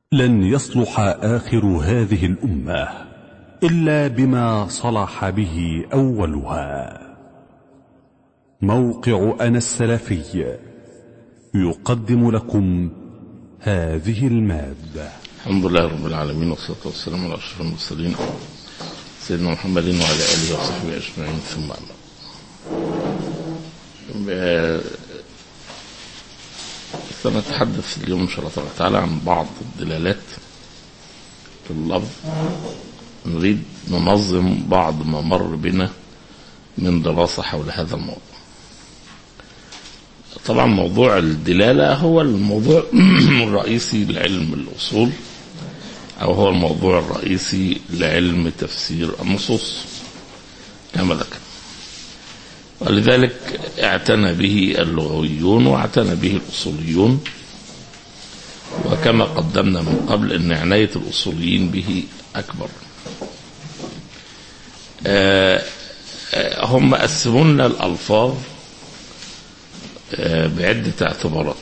لن يصلح آخر هذه الأمة إلا بما صلح به أولها موقع أنا السلفي يقدم لكم هذه المادة الحمد لله رب العالمين والصلاة والسلام على أشرف المرسلين سيدنا محمد وعلى آله وصحبه أجمعين ثم أما بعد. سنتحدث اليوم إن شاء الله تبارك وتعالى عن بعض الدلالات في اللفظ نريد ننظم بعض ما مر بنا من دراسة حول هذا الموضوع طبعا موضوع الدلالة هو الموضوع الرئيسي لعلم الأصول أو هو الموضوع الرئيسي لعلم تفسير النصوص كما ذكر ولذلك اعتنى به اللغويون واعتنى به الأصوليون وكما قدمنا من قبل أن عناية الأصوليين به أكبر آه هم قسموا لنا الألفاظ آه بعدة اعتبارات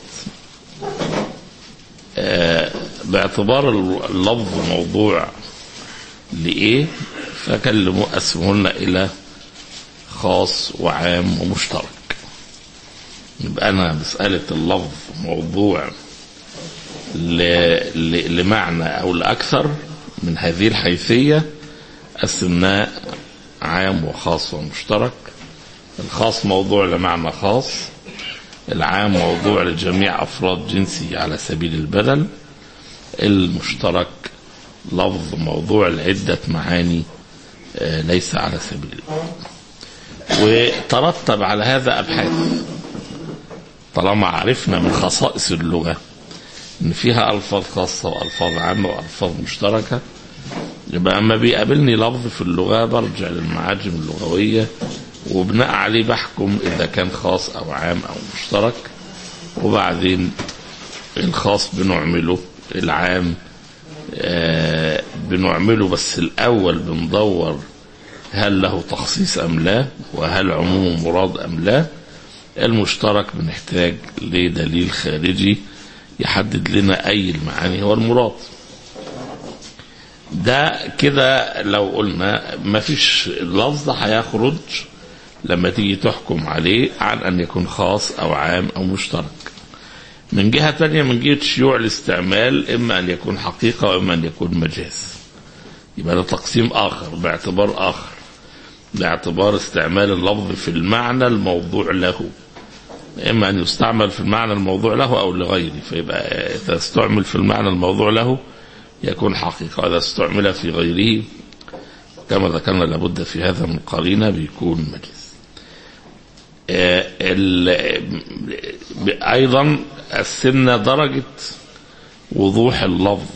آه باعتبار اللفظ موضوع لإيه فكلموا قسموا لنا إلى خاص وعام ومشترك يبقى أنا مسألة اللفظ موضوع ل... ل... لمعنى أو لأكثر من هذه الحيثية قسمناه عام وخاص ومشترك الخاص موضوع لمعنى خاص العام موضوع لجميع أفراد جنسي على سبيل البدل المشترك لفظ موضوع لعدة معاني ليس على سبيل البدل وترتب على هذا أبحاث طالما عرفنا من خصائص اللغة إن فيها ألفاظ خاصة وألفاظ عامة وألفاظ مشتركة يبقى أما بيقابلني لفظ في اللغة برجع للمعاجم اللغوية وبناء عليه بحكم إذا كان خاص أو عام أو مشترك وبعدين الخاص بنعمله العام آه بنعمله بس الأول بندور هل له تخصيص أم لا وهل عموم مراد أم لا المشترك بنحتاج لدليل خارجي يحدد لنا أي المعاني هو المراد ده كده لو قلنا ما فيش لفظ هيخرج لما تيجي تحكم عليه عن أن يكون خاص أو عام أو مشترك من جهة تانية من جهة شيوع الاستعمال إما أن يكون حقيقة وإما أن يكون مجاز يبقى ده تقسيم آخر باعتبار آخر باعتبار استعمال اللفظ في المعنى الموضوع له إما أن يستعمل في المعنى الموضوع له أو لغيره فيبقى إذا استعمل في المعنى الموضوع له يكون حقيقة وإذا استعمل في غيره كما ذكرنا لابد في هذا من قرينة بيكون مجاز أيضا قسمنا درجة وضوح اللفظ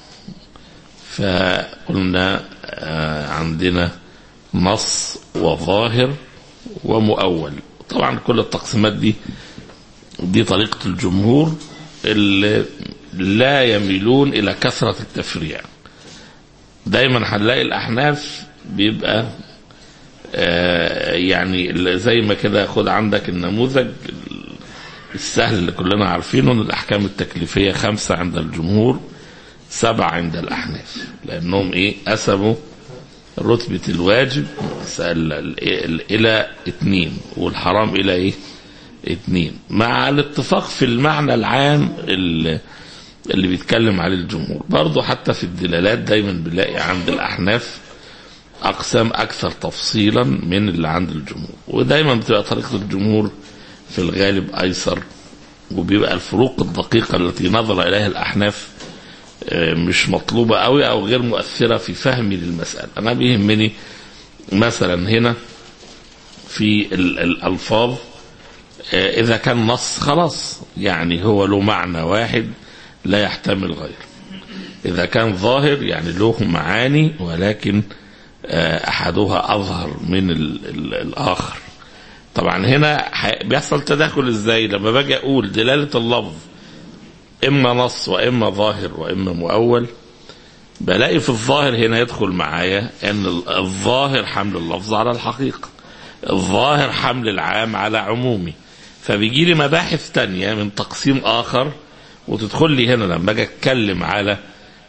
فقلنا عندنا نص وظاهر ومؤول طبعا كل التقسيمات دي دي طريقة الجمهور اللي لا يميلون إلى كثرة التفريع دايما هنلاقي الأحناف بيبقى آه يعني زي ما كده خد عندك النموذج السهل اللي كلنا عارفينه ان الاحكام التكليفيه خمسه عند الجمهور سبعه عند الاحناف لانهم ايه قسموا رتبه الواجب الى اثنين والحرام الى ايه؟ اثنين مع الاتفاق في المعنى العام اللي, اللي بيتكلم عليه الجمهور برضه حتى في الدلالات دايما بنلاقي عند الاحناف اقسام اكثر تفصيلا من اللي عند الجمهور ودايما بتبقى طريقه الجمهور في الغالب ايسر وبيبقى الفروق الدقيقه التي نظر اليها الاحناف مش مطلوبه قوي او غير مؤثره في فهمي للمساله انا بيهمني مثلا هنا في الالفاظ اذا كان نص خلاص يعني هو له معنى واحد لا يحتمل غيره اذا كان ظاهر يعني له معاني ولكن احدها اظهر من الاخر طبعا هنا بيحصل تداخل ازاي لما باجي اقول دلاله اللفظ اما نص واما ظاهر واما مؤول بلاقي في الظاهر هنا يدخل معايا ان الظاهر حمل اللفظ على الحقيقه الظاهر حمل العام على عمومي فبيجي لي مباحث تانية من تقسيم اخر وتدخل لي هنا لما اجي اتكلم على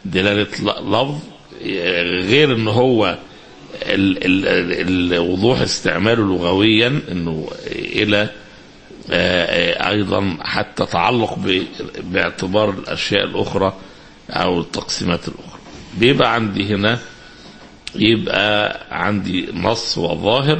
دلالة ل- لفظ غير ان هو ال- ال- ال- وضوح استعماله لغويا انه الى آه، آه، ايضا حتى تعلق ب- باعتبار الاشياء الاخرى او التقسيمات الاخرى بيبقى عندي هنا يبقى عندي نص وظاهر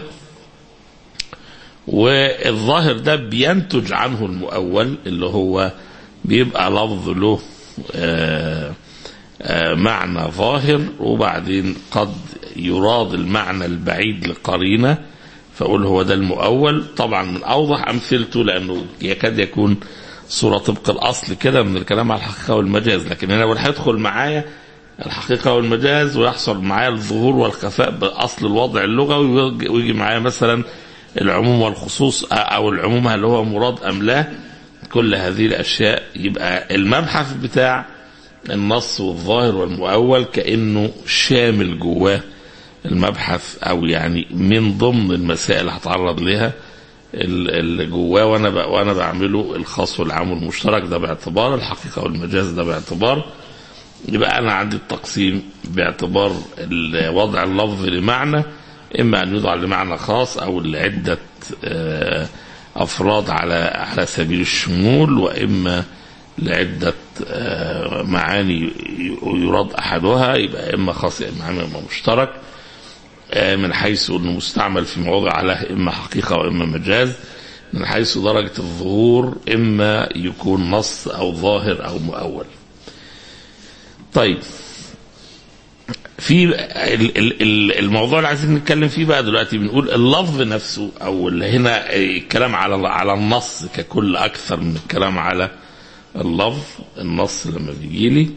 والظاهر ده بينتج عنه المؤول اللي هو بيبقى لفظ له آه، آه، معنى ظاهر وبعدين قد يراد المعنى البعيد لقرينه فأقول هو ده المؤول طبعا من أوضح أمثلته لأنه يكاد يكون صورة طبق الأصل كده من الكلام على الحقيقة والمجاز لكن هنا بقول هيدخل معايا الحقيقة والمجاز ويحصل معايا الظهور والخفاء بأصل الوضع اللغوي ويجي- ويجي معايا مثلا العموم والخصوص أو العموم هل هو مراد أم لا كل هذه الأشياء يبقى المبحث بتاع النص والظاهر والمؤول كأنه شامل جواه المبحث او يعني من ضمن المسائل اللي هتعرض لها ال- اللي جواه وانا ب- وانا بعمله الخاص والعام والمشترك ده باعتبار الحقيقه والمجاز ده باعتبار يبقى انا عندي التقسيم باعتبار ال- وضع اللفظ لمعنى اما ان يوضع لمعنى خاص او لعده آه، افراد على على سبيل الشمول واما لعده آه، معاني ي- يراد احدها يبقى اما خاص يا اما عام يا اما مشترك آه، من حيث انه مستعمل في مواضع له اما حقيقه واما مجاز من حيث درجه الظهور اما يكون نص او ظاهر او مؤول. طيب في ال- ال- ال- الموضوع اللي عايزين نتكلم فيه بقى دلوقتي بنقول اللفظ نفسه او اللي هنا الكلام على على النص ككل اكثر من الكلام على اللفظ النص لما بيجي لي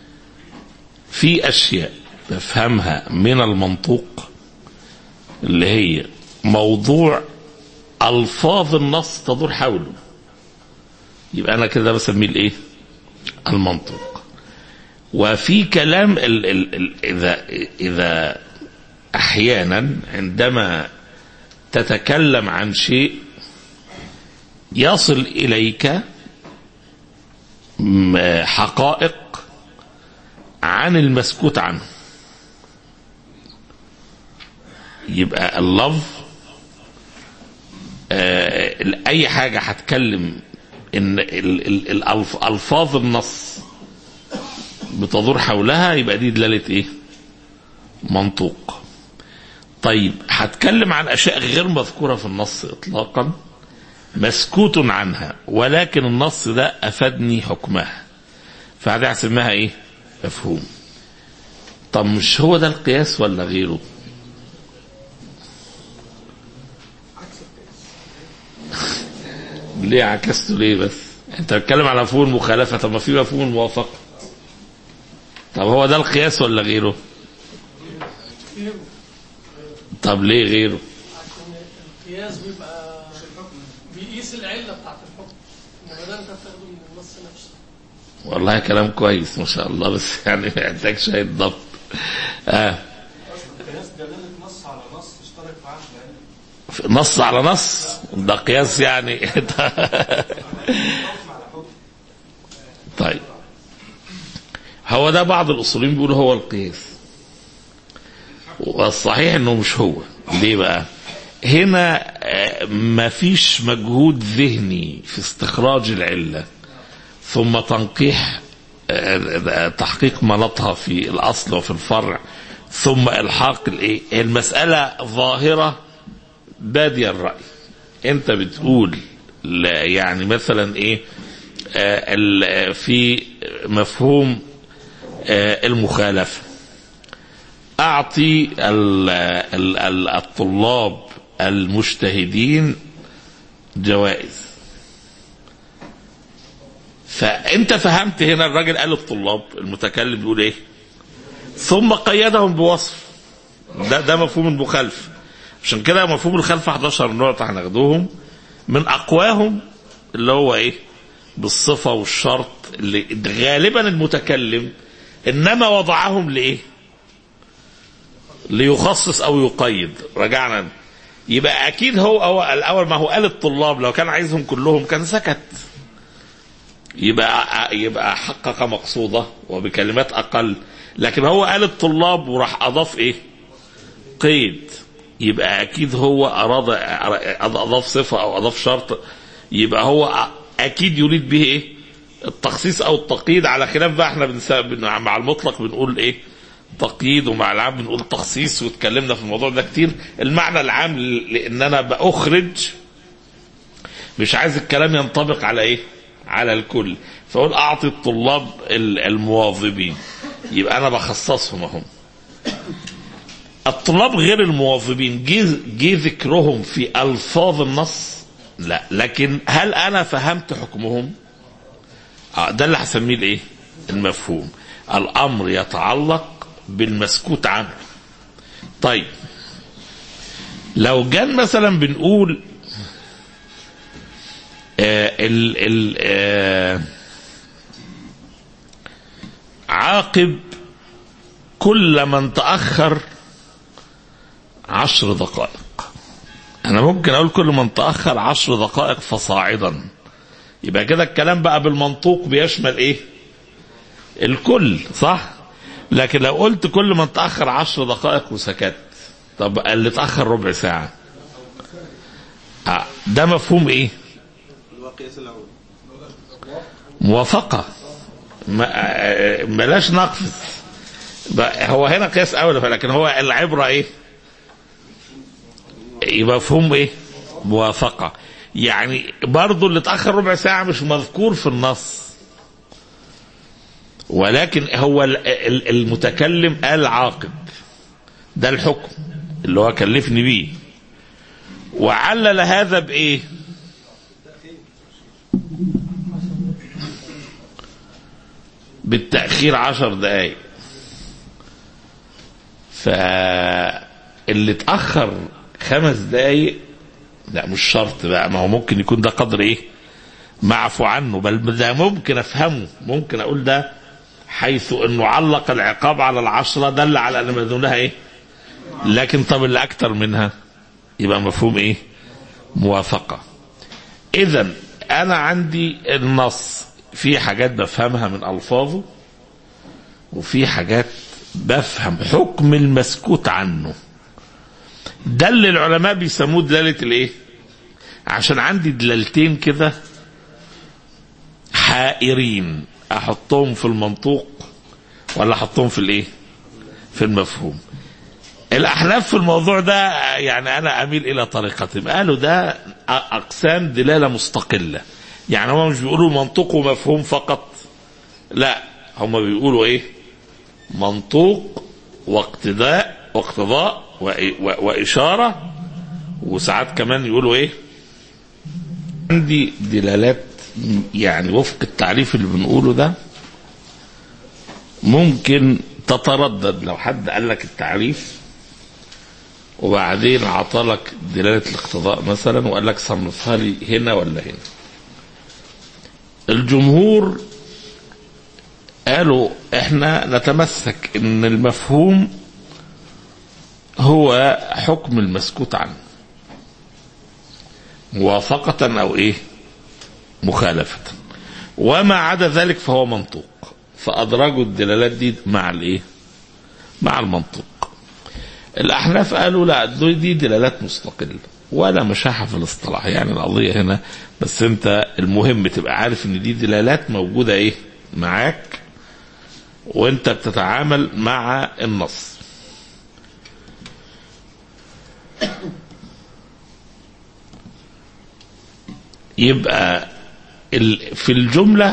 في اشياء بفهمها من المنطوق اللي هي موضوع الفاظ النص تدور حوله يبقى انا كده بسميه الايه المنطوق وفي كلام ال ال ال اذا اذا احيانا عندما تتكلم عن شيء يصل اليك م- حقائق عن المسكوت عنه يبقى اللفظ آه اي حاجه هتكلم ان ال- ال- الألف- الفاظ النص بتدور حولها يبقى دي دلاله ايه منطوق طيب هتكلم عن اشياء غير مذكوره في النص اطلاقا مسكوت عنها ولكن النص ده افادني حكمها فهذه هسميها ايه مفهوم طب مش هو ده القياس ولا غيره ليه عكسته ليه بس انت بتتكلم على مفهوم المخالفه طب ما في مفهوم الموافقه طب هو ده القياس ولا غيره طب ليه غيره عشان القياس بيبقى بيقيس العله بتاعت الحكم انما ده انت بتاخده من النص نفسه والله كلام كويس ما شاء الله بس يعني محتاج شويه ضبط اه القياس دلالة نص على نص اشترك معاه في العلم نص على نص ده قياس يعني حكم على حكم طيب هو ده بعض الاصوليين بيقولوا هو القياس والصحيح انه مش هو ليه بقى هنا آه، مفيش مجهود ذهني في استخراج العله ثم تنقيح آه، تحقيق مناطها في الاصل وفي الفرع ثم الحاق الايه المساله ظاهره بادي الراي انت بتقول لا يعني مثلا ايه آه، ال- في مفهوم آه، المخالفه اعطي ال- ال- ال- الطلاب المجتهدين جوائز فانت فهمت هنا الراجل قال الطلاب المتكلم بيقول ايه ثم قيدهم بوصف ده ده مفهوم المخالفه عشان كده مفهوم الخلفه 11 نوع هناخدوهم من اقواهم اللي هو ايه بالصفه والشرط اللي غالبا المتكلم انما وضعهم لايه ليخصص او يقيد رجعنا يبقى اكيد هو هو الاول ما هو قال الطلاب لو كان عايزهم كلهم كان سكت يبقى يبقى حقق مقصوده وبكلمات اقل لكن هو قال الطلاب وراح اضاف ايه قيد يبقى اكيد هو اراد اضاف صفه او اضاف شرط يبقى هو اكيد يريد به ايه التخصيص او التقييد على خلاف بقى احنا بنس- بن- مع المطلق بنقول ايه تقييد ومع العام بنقول تخصيص واتكلمنا في الموضوع ده كتير المعنى العام ل- لان انا باخرج مش عايز الكلام ينطبق على ايه على الكل فاقول اعطي الطلاب ال- المواظبين يبقى انا بخصصهم اهم الطلاب غير المواظبين جه جه ذكرهم في الفاظ النص لا لكن هل انا فهمت حكمهم آه، ده اللي هسميه الايه المفهوم الامر يتعلق بالمسكوت عنه طيب لو جان مثلا بنقول آه ال ال آه عاقب كل من تأخر عشر دقائق أنا ممكن أقول كل من تأخر عشر دقائق فصاعدا يبقى كده الكلام بقى بالمنطوق بيشمل إيه الكل صح لكن لو قلت كل من تأخر عشر دقائق وسكت طب اللي تأخر ربع ساعة آه، ده مفهوم إيه موافقة ما آه، بلاش نقفز بقى هو هنا قياس اولى لكن هو العبره ايه؟ يبقى مفهوم ايه؟ موافقه يعني برضه اللي اتاخر ربع ساعه مش مذكور في النص ولكن هو ال- ال- المتكلم قال عاقب ده الحكم اللي هو كلفني بيه وعلل هذا بايه؟ بالتأخير عشر دقايق فاللي اتأخر خمس دقايق لا مش شرط بقى ما هو ممكن يكون ده قدر ايه معفو عنه بل ده ممكن افهمه ممكن اقول ده حيث انه علق العقاب على العشرة دل على ان ما دونها ايه لكن طب اللي اكتر منها يبقى مفهوم ايه موافقة اذا انا عندي النص في حاجات بفهمها من الفاظه وفي حاجات بفهم حكم المسكوت عنه ده اللي العلماء بيسموه دلالة الايه عشان عندي دلالتين كده حائرين احطهم في المنطوق ولا احطهم في الايه في المفهوم الاحناف في الموضوع ده يعني انا اميل الى طريقتهم قالوا ده اقسام دلاله مستقله يعني هم مش بيقولوا منطوق ومفهوم فقط لا هم بيقولوا ايه منطوق واقتداء واقتضاء وإ- و- وإشارة وساعات كمان يقولوا إيه عندي دلالات يعني وفق التعريف اللي بنقوله ده ممكن تتردد لو حد قال لك التعريف وبعدين عطلك دلالة الاقتضاء مثلا وقال لك صنفها لي هنا ولا هنا الجمهور قالوا احنا نتمسك ان المفهوم هو حكم المسكوت عنه موافقة او ايه مخالفة وما عدا ذلك فهو منطوق فادرجوا الدلالات دي مع الايه مع المنطوق الاحناف قالوا لا دي دي دلالات مستقله ولا مشاحه في الاصطلاح يعني القضيه هنا بس انت المهم تبقى عارف ان دي دلالات موجوده ايه معاك وانت بتتعامل مع النص يبقى ال- في الجملة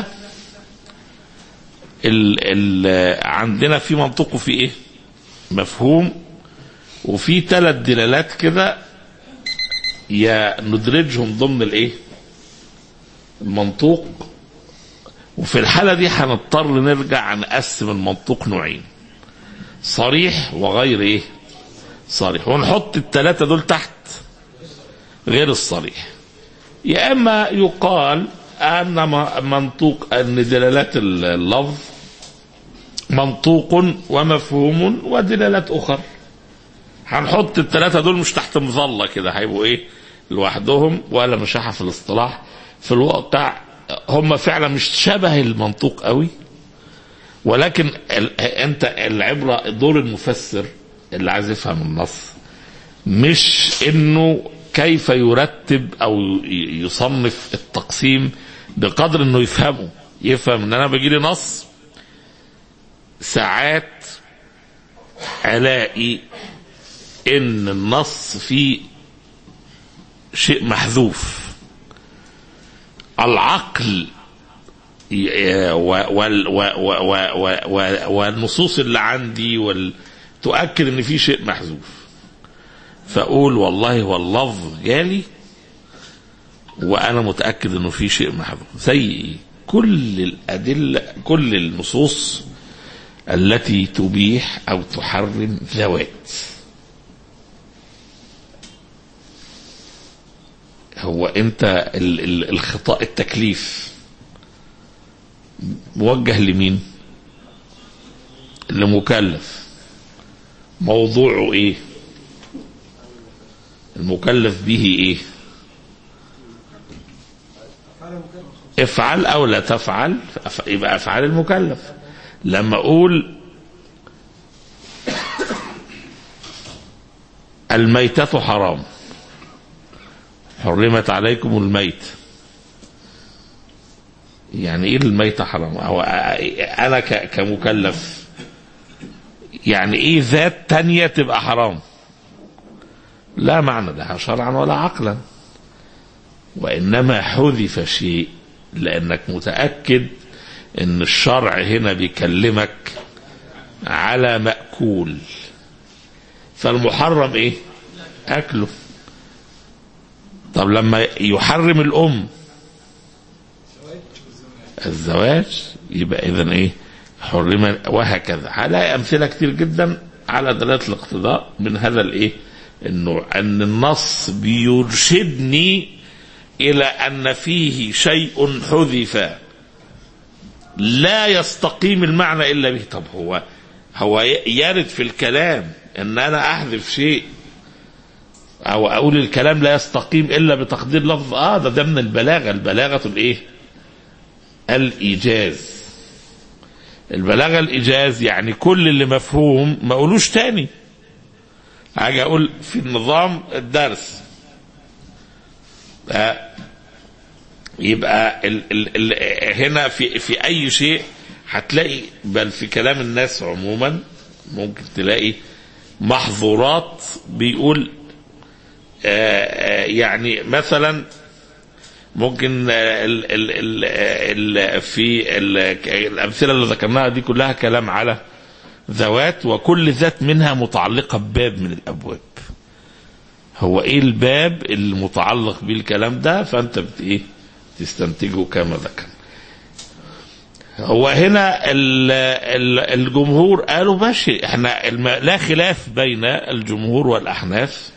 ال ال عندنا في منطق وفي ايه مفهوم وفي ثلاث دلالات كده يا ندرجهم ضمن الايه المنطوق وفي الحالة دي هنضطر نرجع نقسم المنطوق نوعين صريح وغير ايه صريح ونحط الثلاثة دول تحت غير الصريح يا اما يقال ان م- منطوق ان دلالات اللفظ منطوق ومفهوم ودلالات اخر هنحط الثلاثه دول مش تحت مظله كده هيبقوا ايه لوحدهم ولا مشاحه في الاصطلاح في الواقع هم فعلا مش شبه المنطوق قوي ولكن ال... انت العبره دور المفسر اللي عايز يفهم النص مش انه كيف يرتب او ي- يصنف التقسيم بقدر انه يفهمه يفهم ان انا بيجي لي نص ساعات الاقي ان النص فيه شيء محذوف العقل ي- و- وال- و- و- و- و- و- والنصوص اللي عندي وال... تؤكد ان في شيء محذوف فاقول والله هو اللفظ جالي وانا متاكد انه في شيء محذوف زي ايه كل الادله كل النصوص التي تبيح او تحرم ذوات هو انت ال- ال- الخطاء التكليف موجه لمين لمكلف موضوعه ايه المكلف به ايه افعل او لا تفعل فأف- يبقى افعال المكلف لما اقول الميتة حرام حرمت عليكم الميت يعني ايه الميتة حرام هو انا ك- كمكلف يعني ايه ذات تانية تبقى حرام لا معنى لها شرعا ولا عقلا وانما حذف شيء لانك متاكد ان الشرع هنا بيكلمك على ماكول فالمحرم ايه اكله طب لما يحرم الام الزواج يبقى اذا ايه حرم وهكذا هلاقي امثله كتير جدا على دلاله الاقتضاء من هذا الايه انه ان النص بيرشدني الى ان فيه شيء حذف لا يستقيم المعنى الا به طب هو هو يرد في الكلام ان انا احذف شيء او اقول الكلام لا يستقيم الا بتقدير لفظ اه ده ده من البلاغه البلاغه الايه الايجاز البلاغه الايجاز يعني كل اللي مفهوم ما اقولوش تاني حاجه اقول في النظام الدرس آه، يبقى ال ال ال هنا في في اي شيء هتلاقي بل في كلام الناس عموما ممكن تلاقي محظورات بيقول آه، آه، يعني مثلا ممكن آه، ال ال ال ال في ال الامثله اللي ذكرناها دي كلها كلام على ذوات وكل ذات منها متعلقه بباب من الابواب هو ايه الباب المتعلق بالكلام ده فانت بت ايه تستنتجه كما ذكر هو هنا ال ال الجمهور قالوا ماشي احنا الم- لا خلاف بين الجمهور والاحناف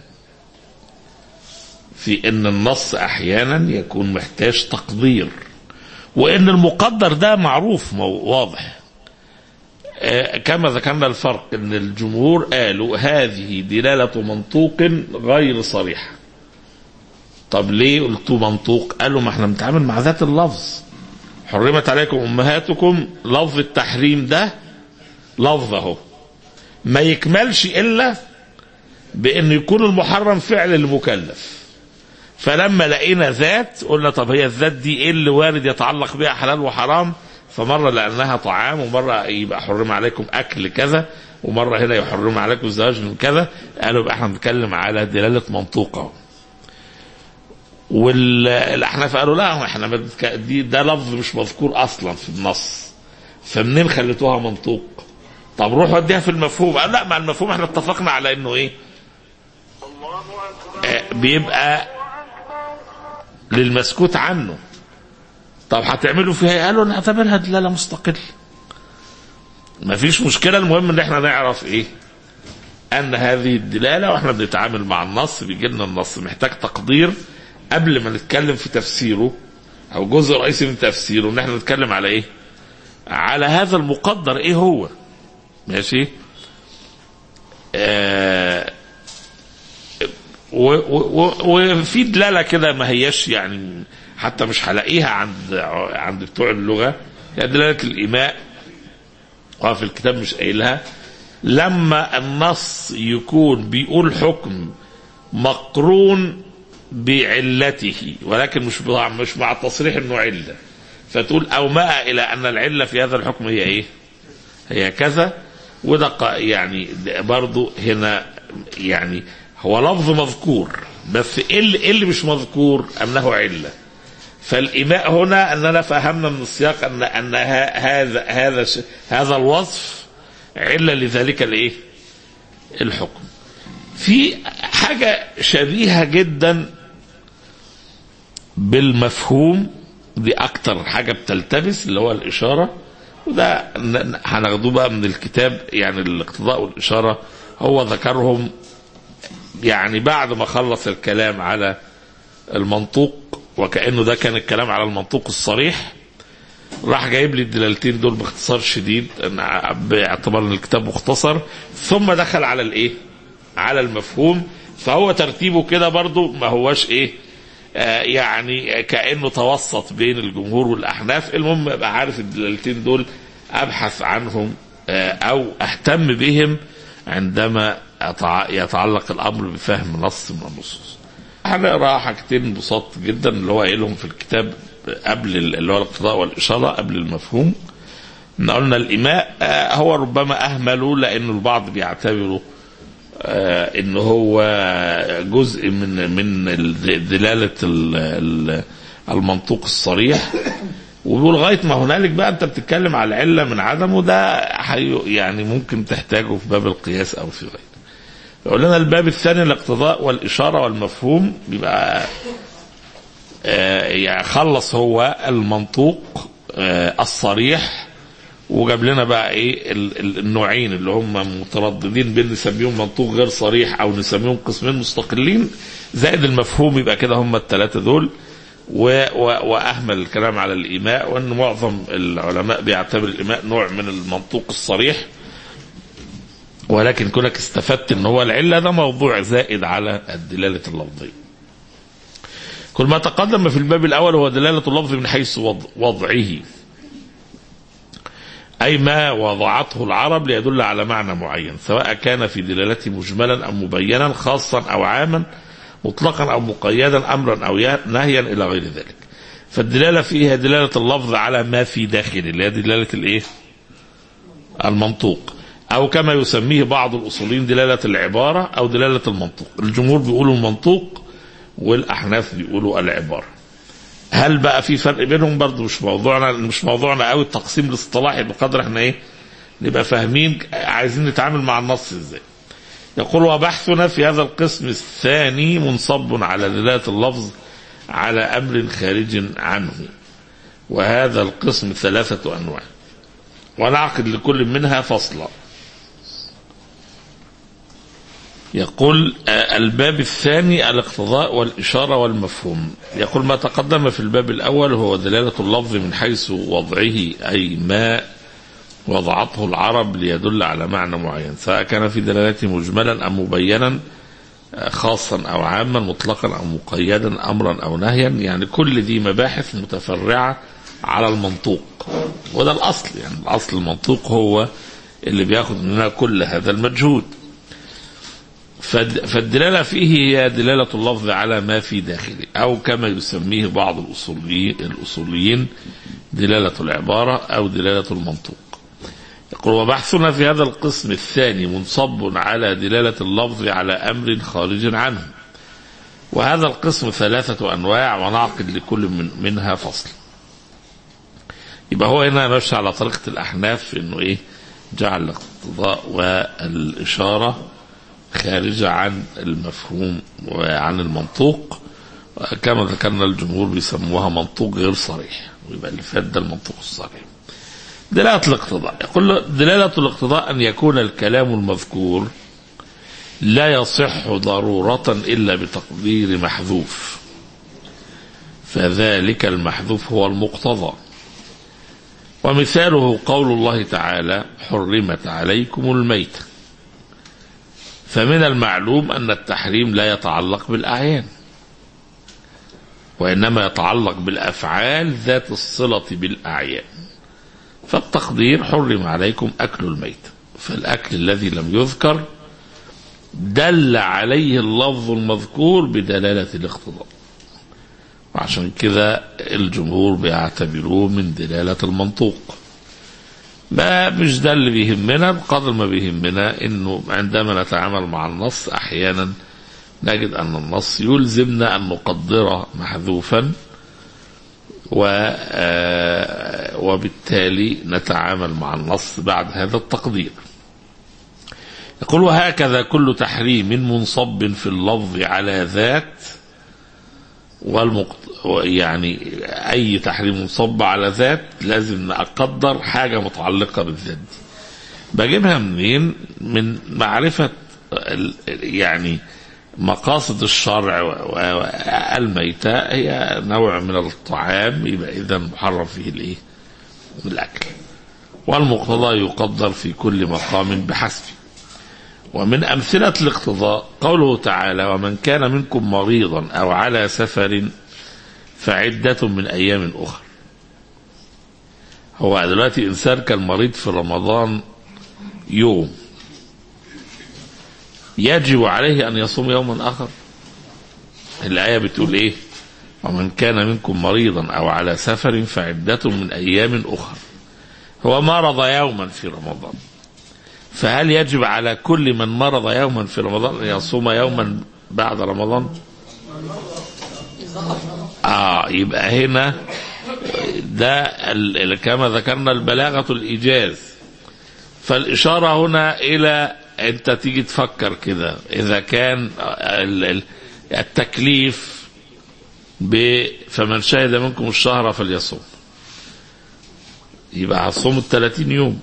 في ان النص احيانا يكون محتاج تقدير وان المقدر ده معروف مو- واضح آه، كما ذكرنا الفرق ان الجمهور قالوا هذه دلالة منطوق غير صريحة طب ليه قلتوا منطوق قالوا ما احنا بنتعامل مع ذات اللفظ حرمت عليكم امهاتكم لفظ التحريم ده لفظ اهو ما يكملش الا بان يكون المحرم فعل المكلف فلما لقينا ذات قلنا طب هي الذات دي ايه اللي وارد يتعلق بها حلال وحرام فمرة لأنها طعام ومرة يبقى حرم عليكم أكل كذا ومرة هنا يحرم عليكم الزواج من كذا قالوا يبقى احنا بنتكلم على دلالة منطوقة والأحناف قالوا لا احنا بنتك- دي ده لفظ مش مذكور أصلا في النص فمنين خليتوها منطوق طب روح وديها في المفهوم قال لا مع المفهوم احنا اتفقنا على انه ايه آه، بيبقى للمسكوت عنه طب هتعملوا فيها ايه؟ قالوا نعتبرها دلاله مستقله مفيش مشكله المهم ان احنا نعرف ايه ان هذه الدلاله واحنا بنتعامل مع النص بيجي لنا النص محتاج تقدير قبل ما نتكلم في تفسيره او جزء رئيسي من تفسيره ان احنا نتكلم على ايه على هذا المقدر ايه هو ماشي آه و- و- و- وفي دلاله كده ما هياش يعني حتى مش هلاقيها عند عند بتوع اللغه هي دلاله الايماء وفي الكتاب مش قايلها لما النص يكون بيقول حكم مقرون بعلته ولكن مش بضع- مش مع التصريح انه عله فتقول اومأ الى ان العله في هذا الحكم هي ايه؟ هي كذا وده ق- يعني ده برضو هنا يعني هو لفظ مذكور بس ايه اللي, إيه اللي مش مذكور انه عله فالإيماء هنا أننا فهمنا من السياق أن أن ه- هذا هذا ش- هذا الوصف علة لذلك الإيه؟ الحكم. في حاجة شبيهة جدا بالمفهوم دي أكتر حاجة بتلتبس اللي هو الإشارة وده ن- ن- هناخدوه بقى من الكتاب يعني الاقتضاء والإشارة هو ذكرهم يعني بعد ما خلص الكلام على المنطوق وكأنه ده كان الكلام على المنطوق الصريح راح جايب لي الدلالتين دول باختصار شديد أنا باعتبار ان الكتاب مختصر ثم دخل على الايه على المفهوم فهو ترتيبه كده برضو ما هوش ايه آه يعني كأنه توسط بين الجمهور والأحناف المهم ابقى عارف الدلالتين دول أبحث عنهم آه أو أهتم بهم عندما أتع- يتعلق الأمر بفهم نص من النصوص هنقرا حاجتين بساط جدا اللي هو قايلهم في الكتاب قبل ال- اللي هو الاقتضاء والإشارة قبل المفهوم إن قلنا الإيماء آه، هو ربما أهمله لأنه البعض بيعتبره آه، إن هو جزء من من ال- دلالة ال- ال- المنطوق الصريح وبيقول لغايه ما هنالك بقى انت بتتكلم على العله من عدمه ده حي يعني ممكن تحتاجه في باب القياس او في غيره. يقول لنا الباب الثاني الاقتضاء والاشاره والمفهوم بيبقى آه يعني خلص هو المنطوق آه الصريح وجاب لنا بقى ايه ال- ال- النوعين اللي هم مترددين بين نسميهم منطوق غير صريح او نسميهم قسمين مستقلين زائد المفهوم يبقى كده هم الثلاثه دول و و واهمل الكلام على الايماء وان معظم العلماء بيعتبر الايماء نوع من المنطوق الصريح ولكن كونك استفدت ان هو العله ده موضوع زائد على الدلاله اللفظيه. كل ما تقدم في الباب الاول هو دلاله اللفظ من حيث وض- وضعه. اي ما وضعته العرب ليدل على معنى معين سواء كان في دلالته مجملا او مبينا خاصا او عاما مطلقا او مقيدا امرا او يه- نهيا الى غير ذلك. فالدلاله فيها دلاله اللفظ على ما في داخله اللي هي دلاله الايه؟ المنطوق او كما يسميه بعض الاصوليين دلاله العباره او دلاله المنطوق الجمهور بيقولوا المنطوق والاحناف بيقولوا العباره هل بقى في فرق بينهم برضه مش موضوعنا مش موضوعنا قوي التقسيم الاصطلاحي بقدر احنا ايه نبقى فاهمين عايزين نتعامل مع النص ازاي يقول وبحثنا في هذا القسم الثاني منصب على دلاله اللفظ على امر خارج عنه وهذا القسم ثلاثه انواع ونعقد لكل منها فصلا يقول آه، الباب الثاني الاقتضاء والإشارة والمفهوم يقول ما تقدم في الباب الأول هو دلالة اللفظ من حيث وضعه أي ما وضعته العرب ليدل على معنى معين سواء كان في دلالته مجملا أم مبينا آه، خاصا أو عاما مطلقا أو مقيدا أمرا أو نهيا يعني كل دي مباحث متفرعة على المنطوق وده الأصل يعني الأصل المنطوق هو اللي بياخد مننا كل هذا المجهود فالد- فالدلالة فيه هي دلالة اللفظ على ما في داخله أو كما يسميه بعض الأصوليين, الأصوليين دلالة العبارة أو دلالة المنطوق يقول وبحثنا في هذا القسم الثاني منصب على دلالة اللفظ على أمر خارج عنه وهذا القسم ثلاثة أنواع ونعقد لكل من منها فصل يبقى هو هنا ماشي على طريقة الأحناف في إنه إيه جعل الاقتضاء والإشارة خارجة عن المفهوم وعن المنطوق كما ذكرنا الجمهور بيسموها منطوق غير صريح ويبقى اللي فات ده المنطوق الصريح دلالة الاقتضاء يقول دلالة الاقتضاء أن يكون الكلام المذكور لا يصح ضرورة إلا بتقدير محذوف فذلك المحذوف هو المقتضى ومثاله قول الله تعالى حرمت عليكم الميتة فمن المعلوم أن التحريم لا يتعلق بالأعيان وإنما يتعلق بالأفعال ذات الصلة بالأعيان فالتقدير حرم عليكم أكل الميت فالأكل الذي لم يذكر دل عليه اللفظ المذكور بدلالة الاقتضاء وعشان كده الجمهور بيعتبروه من دلالة المنطوق ما مش ده اللي بيهمنا بقدر ما بيهمنا انه عندما نتعامل مع النص احيانا نجد ان النص يلزمنا ان نقدره محذوفا و آه، وبالتالي نتعامل مع النص بعد هذا التقدير يقول وهكذا كل تحريم منصب في اللفظ على ذات والمقت... يعني اي تحريم منصب على ذات لازم نقدر حاجه متعلقه بالذات دي بجيبها منين من معرفه ال- يعني مقاصد الشرع والميتة هي نوع من الطعام يبقى إذا محرم فيه الإيه؟ الأكل والمقتضى يقدر في كل مقام بحسبه ومن أمثلة الاقتضاء قوله تعالى ومن كان منكم مريضا أو على سفر فعدة من أيام أخرى هو دلوقتي إنسان كان مريض في رمضان يوم يجب عليه أن يصوم يوما آخر الآية بتقول إيه ومن كان منكم مريضا أو على سفر فعدة من أيام أخرى هو مرض يوما في رمضان فهل يجب على كل من مرض يوما في رمضان أن يصوم يوما بعد رمضان آه يبقى هنا ده ال- كما ذكرنا البلاغة الإيجاز فالإشارة هنا إلى أنت تيجي تفكر كده إذا كان ال- ال- التكليف ب فمن شهد منكم الشهر فليصوم يبقى هتصوم الثلاثين يوم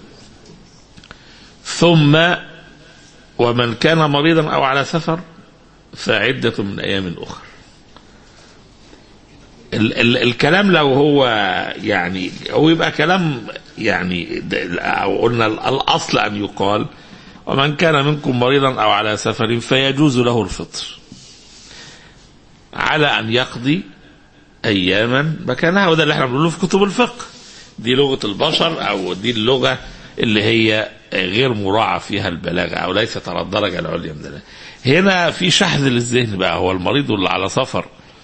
ثم ومن كان مريضا أو على سفر فعدة من أيام أخرى ال ال الكلام لو هو يعني هو يبقى كلام يعني د- أو قلنا ال- الأصل أن يقال ومن كان منكم مريضا أو على سفر فيجوز له الفطر على أن يقضي أياما مكانها وده اللي احنا بنقوله في كتب الفقه دي لغة البشر أو دي اللغة اللي هي غير مراعى فيها البلاغة أو ليست على الدرجة العليا من البلاغة. هنا في شحذ للذهن بقى هو المريض اللي على سفر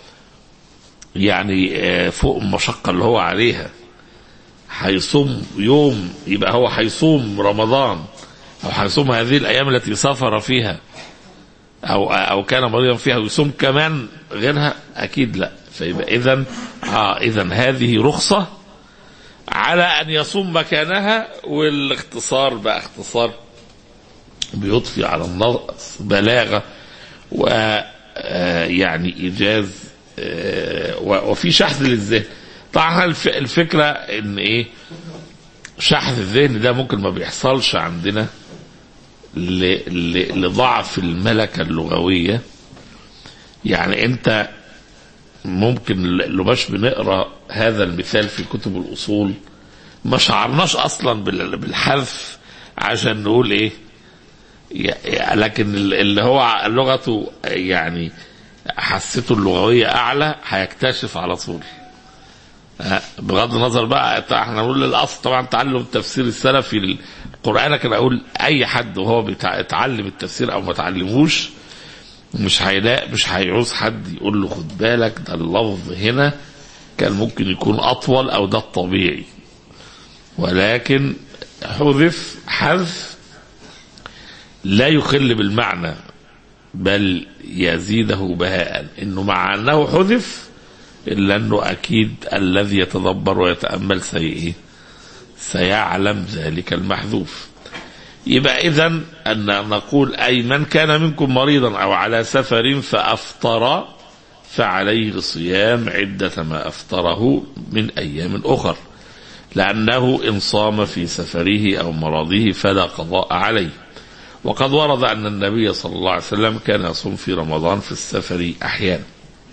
يعني آه، فوق المشقة اللي هو عليها هيصوم يوم يبقى هو هيصوم رمضان أو هيصوم هذه الأيام التي سافر فيها أو أو كان مريضا فيها ويصوم كمان غيرها أكيد لا فيبقى إذا آه إذا هذه رخصة على أن يصوم مكانها والاختصار بقى اختصار بيضفي على النص بلاغة و آه، يعني إيجاز آه، و- وفي شحذ للذهن طبعا الف- الفكرة ان ايه شحذ الذهن ده ممكن ما بيحصلش عندنا ل- ل- لضعف الملكة اللغوية يعني انت ممكن ل- لو مش بنقرا هذا المثال في كتب الاصول ما شعرناش اصلا بال- بالحذف عشان نقول ايه ي- لكن ال- اللي هو لغته يعني حسيته اللغويه اعلى هيكتشف على طول آه، بغض النظر بقى طبعا احنا نقول الاصل طبعا تعلم التفسير السلفي للقران لكن اقول اي حد وهو بيتعلم التفسير او ما تعلموش مش هيلاقي مش هيعوز حد يقول له خد بالك ده اللفظ هنا كان ممكن يكون اطول او ده الطبيعي ولكن حذف حذف لا يخل بالمعنى بل يزيده بهاء انه مع انه حذف الا انه اكيد الذي يتدبر ويتامل سي سيعلم ذلك المحذوف يبقى اذا ان نقول اي من كان منكم مريضا او على سفر فافطر فعليه صيام عده ما افطره من ايام اخر لانه ان صام في سفره او مرضه فلا قضاء عليه وقد ورد ان النبي صلى الله عليه وسلم كان يصوم في رمضان في السفر احيانا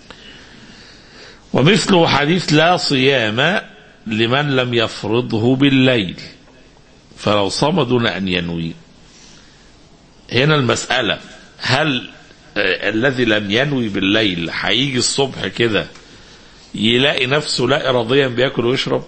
ومثله حديث لا صيام لمن لم يفرضه بالليل فلو صام دون أن ينوي هنا المسألة هل آه، الذي لم ينوي بالليل هيجي الصبح كده يلاقي نفسه لا اراديا بياكل ويشرب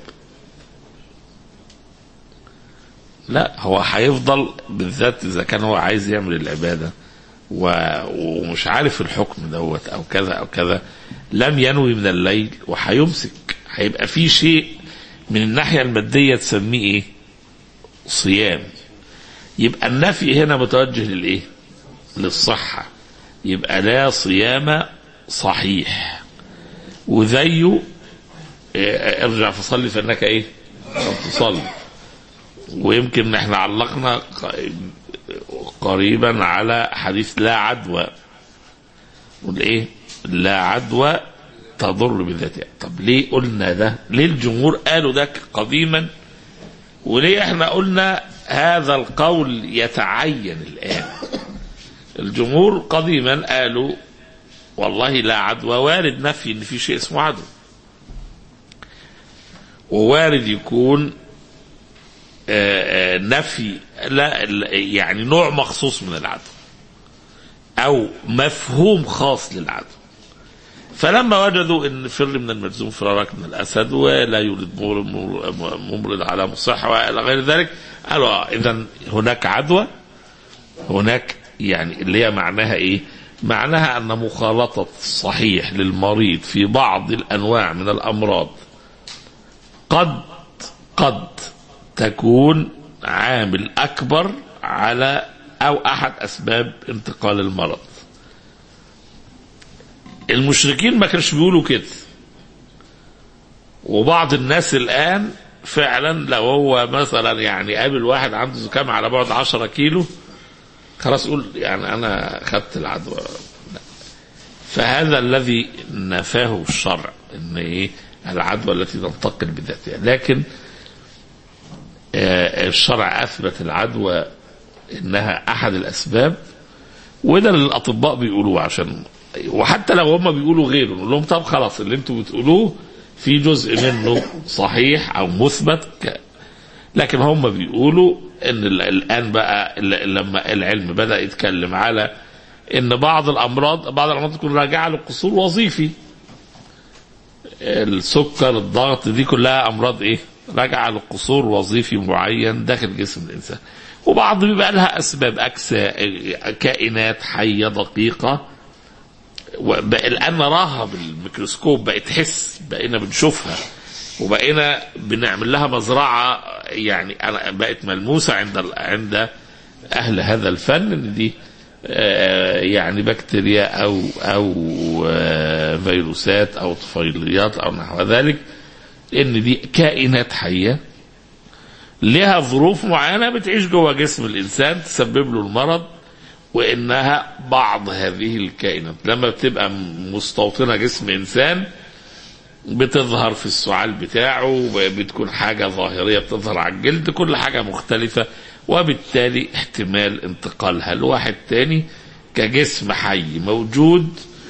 لا هو هيفضل بالذات اذا كان هو عايز يعمل العباده و- ومش عارف الحكم دوت او كذا او كذا لم ينوي من الليل وهيمسك هيبقى في شيء من الناحيه الماديه تسميه ايه؟ صيام يبقى النفي هنا متوجه للايه؟ للصحه يبقى لا صيام صحيح وزيه إيه، ارجع فصلي فانك ايه؟ لم تصلي ويمكن احنا علقنا ق- قريبا على حديث لا عدوى والايه لا عدوى تضر بذاتها طب ليه قلنا ده ليه الجمهور قالوا ده قديما وليه احنا قلنا هذا القول يتعين الان الجمهور قديما قالوا والله لا عدوى وارد نفي ان في شيء اسمه عدوى ووارد يكون آه، آه، نفي لا لا- يعني نوع مخصوص من العدو او مفهوم خاص للعدو فلما وجدوا ان فر من المجزوم فرارك من الاسد ولا يولد مر- مر- ممرض على مصح والى غير ذلك قالوا اذا هناك عدوى هناك يعني اللي هي معناها ايه؟ معناها ان مخالطه الصحيح للمريض في بعض الانواع من الامراض قد قد تكون عامل اكبر على او احد اسباب انتقال المرض المشركين ما كانش بيقولوا كده وبعض الناس الان فعلا لو هو مثلا يعني قابل واحد عنده زكام على بعد 10 كيلو خلاص يقول يعني انا خدت العدوى لا. فهذا الذي نفاه الشرع ان ايه العدوى التي تنتقل بذاتها لكن آه، الشرع اثبت العدوى انها احد الاسباب وده اللي الاطباء بيقولوه عشان وحتى لو هم بيقولوا غيره نقول لهم طب خلاص اللي انتوا بتقولوه في جزء منه صحيح او مثبت ك... لكن هم بيقولوا ان ال- الان بقى ال- لما العلم بدا يتكلم على ان بعض الامراض بعض الامراض تكون راجعه لقصور وظيفي السكر الضغط دي كلها امراض ايه راجعه لقصور وظيفي معين داخل جسم الانسان وبعض بيبقى لها اسباب اجساء كائنات حيه دقيقه وبقى الان نراها بالميكروسكوب بقت تحس بقينا بنشوفها وبقينا بنعمل لها مزرعه يعني انا بقت ملموسه عند ال- عند اهل هذا الفن ان دي آه، يعني بكتيريا او او آه، فيروسات او طفيليات او نحو ذلك ان دي كائنات حيه لها ظروف معينه بتعيش جوه جسم الانسان تسبب له المرض وانها بعض هذه الكائنات لما بتبقى مستوطنه جسم انسان بتظهر في السعال بتاعه بتكون حاجة ظاهرية بتظهر على الجلد كل حاجة مختلفة وبالتالي احتمال انتقالها لواحد تاني كجسم حي موجود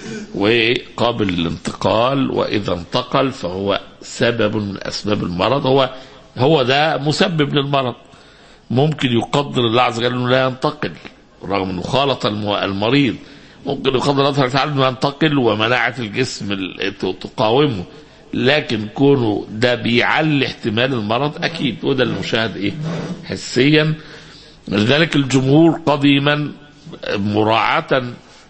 وقابل للانتقال وإذا انتقل فهو سبب من أسباب المرض هو هو ده مسبب للمرض ممكن يقدر الله عز وجل انه لا ينتقل رغم انه خالط الم- المريض ممكن يقدر الله سبحانه وتعالى انه ينتقل ومناعه الجسم ال- ت- تقاومه لكن كونه ده بيعلي احتمال المرض اكيد وده المشاهد ايه حسيا لذلك الجمهور قديما مراعاة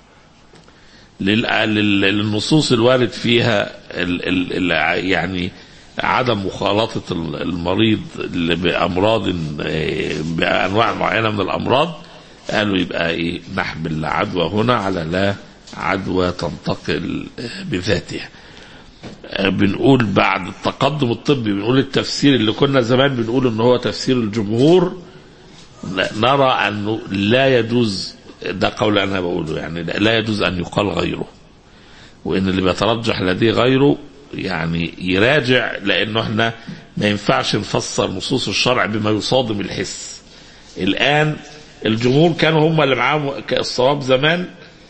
لل- لل- للنصوص الوارد فيها ال ال ال يعني عدم مخالطة ال- المريض اللي بأمراض آه، بأنواع معينة من الأمراض قالوا يبقى إيه نحمل العدوى هنا على لا عدوى تنتقل آه، بذاتها آه، بنقول بعد التقدم الطبي بنقول التفسير اللي كنا زمان بنقول ان هو تفسير الجمهور ن- نرى انه لا يجوز ده قول انا بقوله يعني لا يجوز ان يقال غيره وان اللي بيترجح لديه غيره يعني يراجع لانه احنا ما ينفعش نفسر نصوص الشرع بما يصادم الحس الان الجمهور كانوا هم اللي معاهم ك- الصواب زمان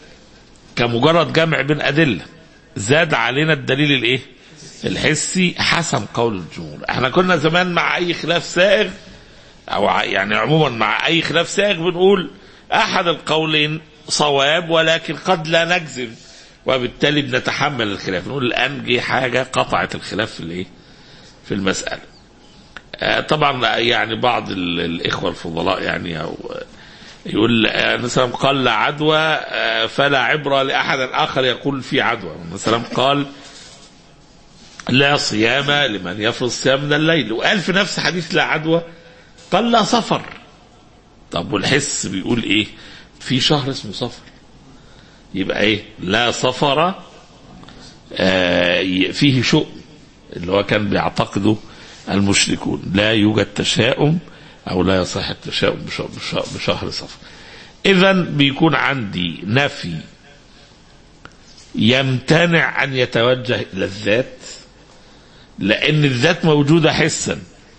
كمجرد جمع بين ادله زاد علينا الدليل الايه الحسي حسم قول الجمهور احنا كنا زمان مع اي خلاف سائغ او ع- يعني عموما مع اي خلاف سائغ بنقول احد القولين صواب ولكن قد لا نجزم وبالتالي بنتحمل الخلاف نقول الآن جه حاجة قطعت الخلاف في الإيه في المسألة آه، طبعا يعني بعض ال- الإخوة الفضلاء يعني أو يقول آه، مثلا قال لا عدوى آه، فلا عبرة لأحد آخر يقول في عدوى مثلا قال لا صيام لمن يفرض صيام من الليل وقال في نفس حديث لا عدوى قال لا سفر طب والحس بيقول ايه في شهر اسمه سفر يبقى ايه لا سفر آه ي- فيه شؤم اللي هو كان بيعتقده المشركون لا يوجد تشاؤم او لا يصح التشاؤم بش- بش- بشهر سفر اذا بيكون عندي نفي يمتنع ان يتوجه الى الذات لان الذات موجوده حسا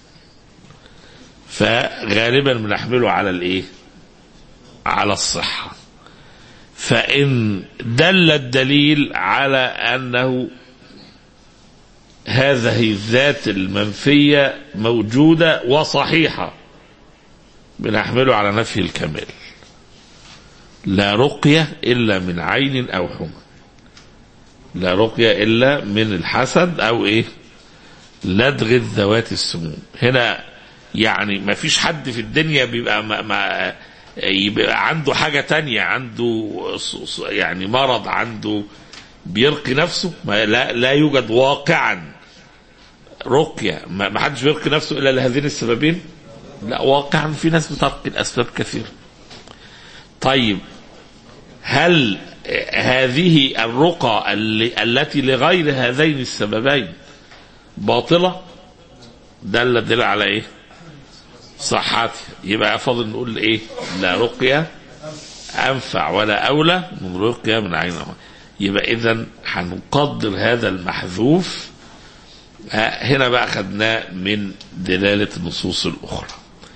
فغالبا بنحمله على الايه على الصحه فان دل الدليل على انه هذه الذات المنفيه موجوده وصحيحه بنحمله على نفي الكمال لا رقيه الا من عين او حمى لا رقيه الا من الحسد او ايه لدغ الذوات السموم هنا يعني ما فيش حد في الدنيا بيبقى ما ما يبقى عنده حاجة تانية عنده ص- ص- يعني مرض عنده بيرقي نفسه ما لا, لا يوجد واقعا رقية ما ما حدش بيرقي نفسه إلا لهذين السببين لا واقعا في ناس بترقي الأسباب كثيرة طيب هل هذه الرقى اللي التي لغير هذين السببين باطلة دل الدليل على ايه صحتها يبقى فاضل نقول ايه لا رقية انفع ولا اولى من رقية من عين أمر. يبقى اذا هنقدر هذا المحذوف ها، هنا بقى خدناه من دلالة النصوص الاخرى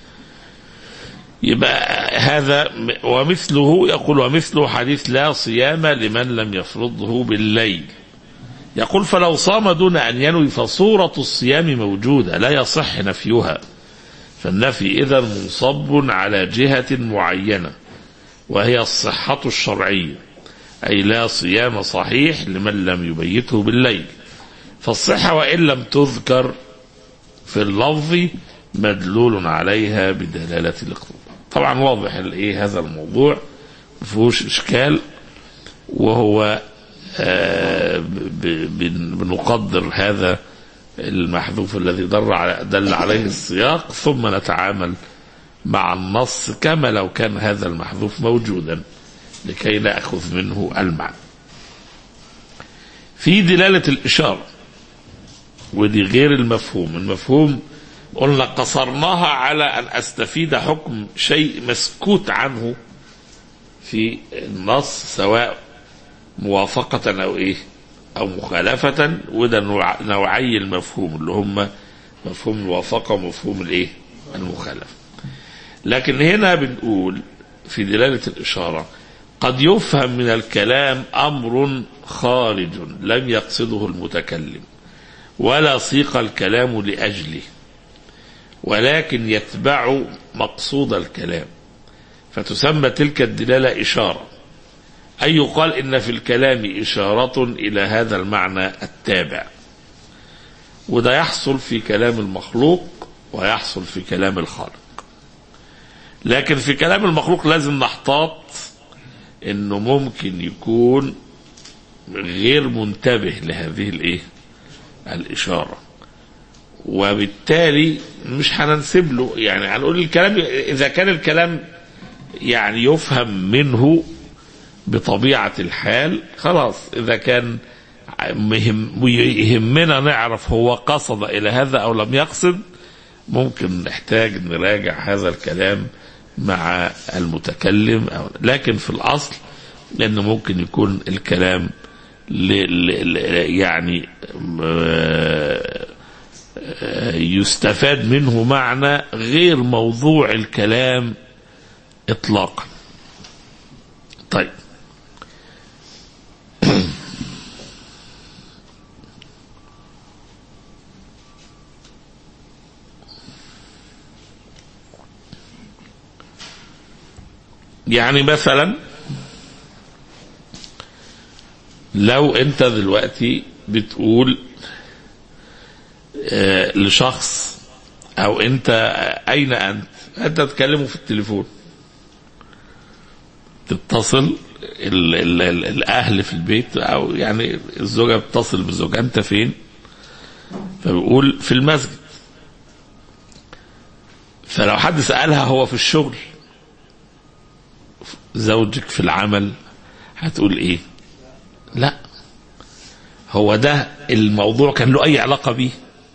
يبقى هذا م- ومثله يقول ومثله حديث لا صيام لمن لم يفرضه بالليل يقول فلو صام دون أن ينوي فصورة الصيام موجودة لا يصح نفيها فالنفي إذا منصب على جهة معينة وهي الصحة الشرعية أي لا صيام صحيح لمن لم يبيته بالليل فالصحة وإن لم تذكر في اللفظ مدلول عليها بدلالة الاقتضاء طبعا واضح الايه هذا الموضوع مفيهوش اشكال وهو آه، ب- ب- بنقدر هذا المحذوف الذي دل على دل عليه السياق ثم نتعامل مع النص كما لو كان هذا المحذوف موجودا لكي ناخذ منه المعنى. في دلاله الاشاره ودي غير المفهوم، المفهوم قلنا قصرناها على ان استفيد حكم شيء مسكوت عنه في النص سواء موافقة أو إيه أو مخالفة وده نوع نوعي المفهوم اللي هم مفهوم الموافقة ومفهوم الإيه المخالفة لكن هنا بنقول في دلالة الإشارة قد يفهم من الكلام أمر خارج لم يقصده المتكلم ولا سيق الكلام لأجله ولكن يتبع مقصود الكلام فتسمى تلك الدلالة إشارة أي يقال إن في الكلام إشارة إلى هذا المعنى التابع وده يحصل في كلام المخلوق ويحصل في كلام الخالق لكن في كلام المخلوق لازم نحتاط انه ممكن يكون غير منتبه لهذه الايه الاشاره وبالتالي مش هننسب له يعني هنقول الكلام اذا كان الكلام يعني يفهم منه بطبيعة الحال خلاص إذا كان مهم يهمنا نعرف هو قصد إلى هذا أو لم يقصد ممكن نحتاج نراجع هذا الكلام مع المتكلم أو لكن في الأصل لأنه ممكن يكون الكلام ل ل يعني يستفاد منه معنى غير موضوع الكلام إطلاقا طيب يعني مثلا لو انت دلوقتي بتقول آه، لشخص او انت آه، اين انت انت تكلمه في التليفون تتصل ال ال ال الاهل في البيت او يعني الزوجه بتتصل بالزوج انت فين فبيقول في المسجد فلو حد سالها هو في الشغل زوجك في العمل هتقول ايه لا هو ده الموضوع كان له اي علاقه بيه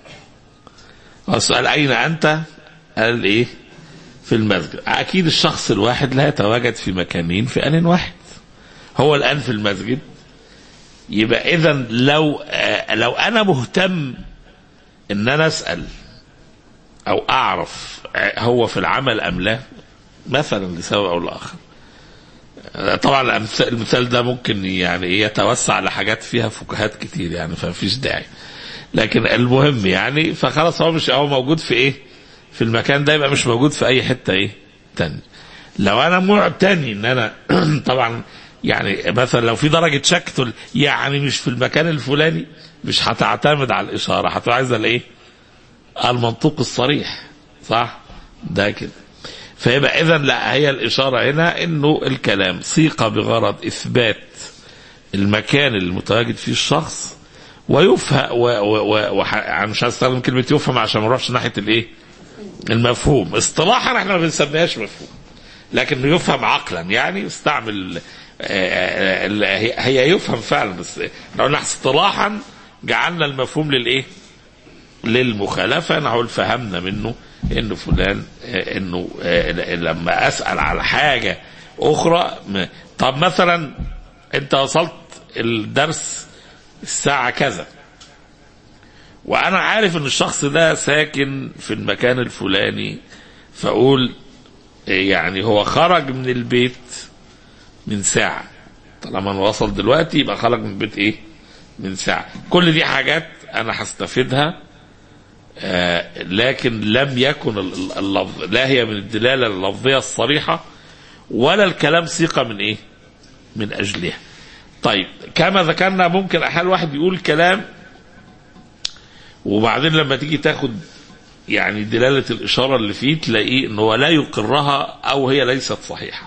السؤال اين انت قال ايه في المسجد اكيد الشخص الواحد لا يتواجد في مكانين في ان واحد هو الان في المسجد يبقى اذا لو آه لو انا مهتم ان انا اسال او اعرف آه، هو في العمل ام لا مثلا لسبب او لاخر آه، طبعا الأمث- المثال ده ممكن يعني يتوسع لحاجات فيها فكاهات كتير يعني فمفيش داعي لكن المهم يعني فخلاص هو مش هو موجود في ايه في المكان ده يبقى مش موجود في اي حته ايه تاني لو انا معتني ان انا طبعا يعني مثلا لو في درجه شك تقول يعني مش في المكان الفلاني مش هتعتمد على الاشاره هتبقى عايزه الايه المنطوق الصريح صح ده كده فيبقى اذا لا هي الاشاره هنا انه الكلام سيق بغرض اثبات المكان اللي متواجد فيه الشخص ويفهم و و و وح- يعني مش هستخدم كلمه يفهم عشان ما نروحش ناحيه الايه؟ المفهوم اصطلاحا احنا ما بنسميهاش مفهوم لكن يفهم عقلا يعني استعمل آه، آه، ال- هي هي يفهم فعلا بس لو قلنا اصطلاحا جعلنا المفهوم للايه؟ للمخالفه نقول فهمنا منه انه فلان آه، انه آه، لما اسال على حاجه اخرى م- طب مثلا انت وصلت الدرس الساعه كذا وانا عارف ان الشخص ده ساكن في المكان الفلاني فاقول إيه يعني هو خرج من البيت من ساعة طالما أنا وصل دلوقتي يبقى خرج من البيت ايه من ساعة كل دي حاجات انا هستفيدها آه لكن لم يكن ال- ال- اللفظ لا هي من الدلالة اللفظية الصريحة ولا الكلام ثقة من ايه من اجلها طيب كما ذكرنا ممكن احيانا واحد يقول كلام وبعدين لما تيجي تاخد يعني دلالة الإشارة اللي فيه تلاقيه إن هو لا يقرها أو هي ليست صحيحة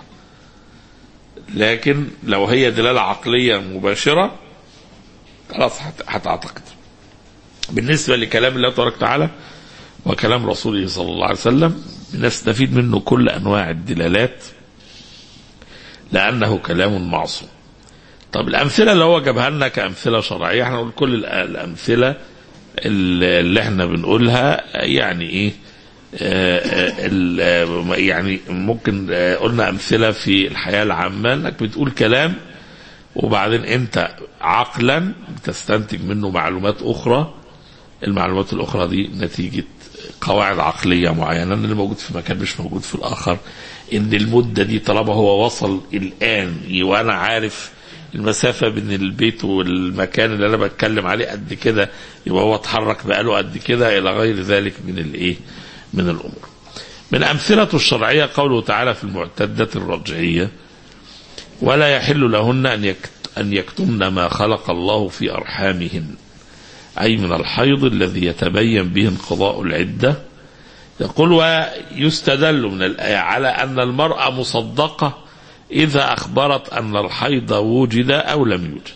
لكن لو هي دلالة عقلية مباشرة خلاص هت- هتعتقد بالنسبة لكلام الله تبارك وتعالى وكلام رسوله صلى الله عليه وسلم نستفيد منه كل أنواع الدلالات لأنه كلام معصوم طب الأمثلة اللي هو جابها لنا كأمثلة شرعية احنا نقول كل الأ- الأمثلة اللي اللي احنا بنقولها يعني ايه آه، آه، ال- آه، يعني ممكن آه، قلنا امثله في الحياه العامه انك بتقول كلام وبعدين انت عقلا بتستنتج منه معلومات اخرى المعلومات الاخرى دي نتيجه قواعد عقليه معينه ان اللي موجود في مكان مش موجود في الاخر ان المده دي طالما هو وصل الان وانا عارف المسافه بين البيت والمكان اللي انا بتكلم عليه قد كده يبقى هو اتحرك بقاله قد كده الى غير ذلك من الايه من الامور من امثلته الشرعيه قوله تعالى في المعتده الرجعيه ولا يحل لهن ان يكت ان يكتمن ما خلق الله في ارحامهن أي من الحيض الذي يتبين به انقضاء العدة يقول ويستدل من الآية على أن المرأة مصدقة إذا أخبرت أن الحيض وجد أو لم يوجد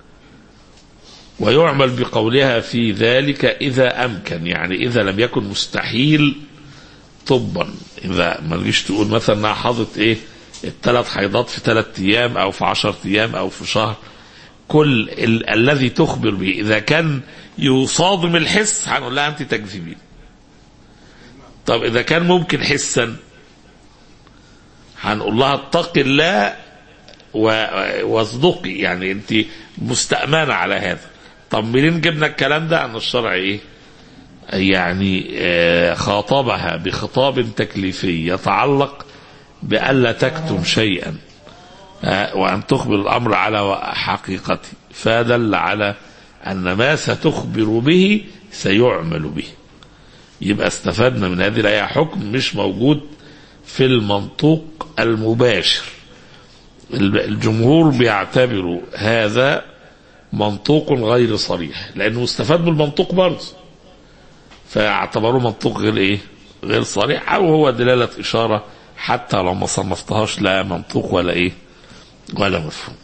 ويعمل بقولها في ذلك إذا أمكن يعني إذا لم يكن مستحيل طبا إذا ما تجيش تقول مثلا أنها حاضت إيه الثلاث حيضات في ثلاث أيام أو في عشر أيام أو في شهر كل ال- الذي تخبر به إذا كان يصادم الحس هنقول لها أنت تكذبين طب إذا كان ممكن حسا هنقول لها اتقي الله و- واصدقي يعني أنت مستأمنة على هذا طب منين جبنا الكلام ده عن الشرع إيه يعني آه، خاطبها بخطاب تكليفي يتعلق بألا تكتم شيئا آه، وأن تخبر الأمر على حقيقته فدل على أن ما ستخبر به سيعمل به يبقى استفدنا من هذه الآية حكم مش موجود في المنطوق المباشر الجمهور بيعتبروا هذا منطوق غير صريح لانه مستفاد من المنطوق برضه فاعتبروه منطوق غير ايه غير صريح او هو دلاله اشاره حتى لو ما صنفتهاش لا منطوق ولا ايه ولا مفهوم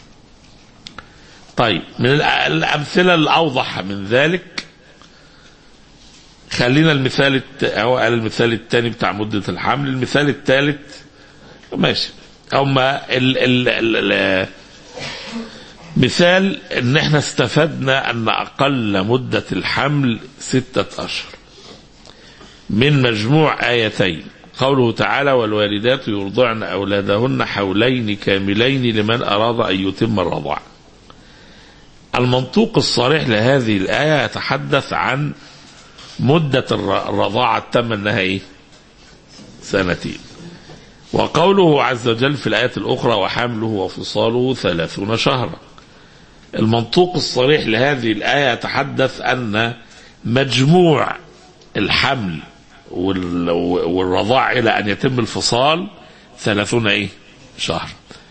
طيب من الأ- الامثله الاوضح من ذلك خلينا المثال الت... هو قال المثال الثاني بتاع مده الحمل المثال الثالث ماشي هما ال... ال... ال... ال... مثال ان احنا استفدنا ان اقل مدة الحمل ستة اشهر من مجموع ايتين قوله تعالى والوالدات يرضعن اولادهن حولين كاملين لمن اراد ان يتم الرضاعة المنطوق الصريح لهذه الايه يتحدث عن مدة الر- الرضاعة التامة انها ايه سنتين وقوله عز وجل في الآية الأخرى وحمله وفصاله ثلاثون شهرا المنطوق الصريح لهذه الآية يتحدث أن مجموع الحمل وال- والرضاع إلى أن يتم الفصال ثلاثون إيه شهر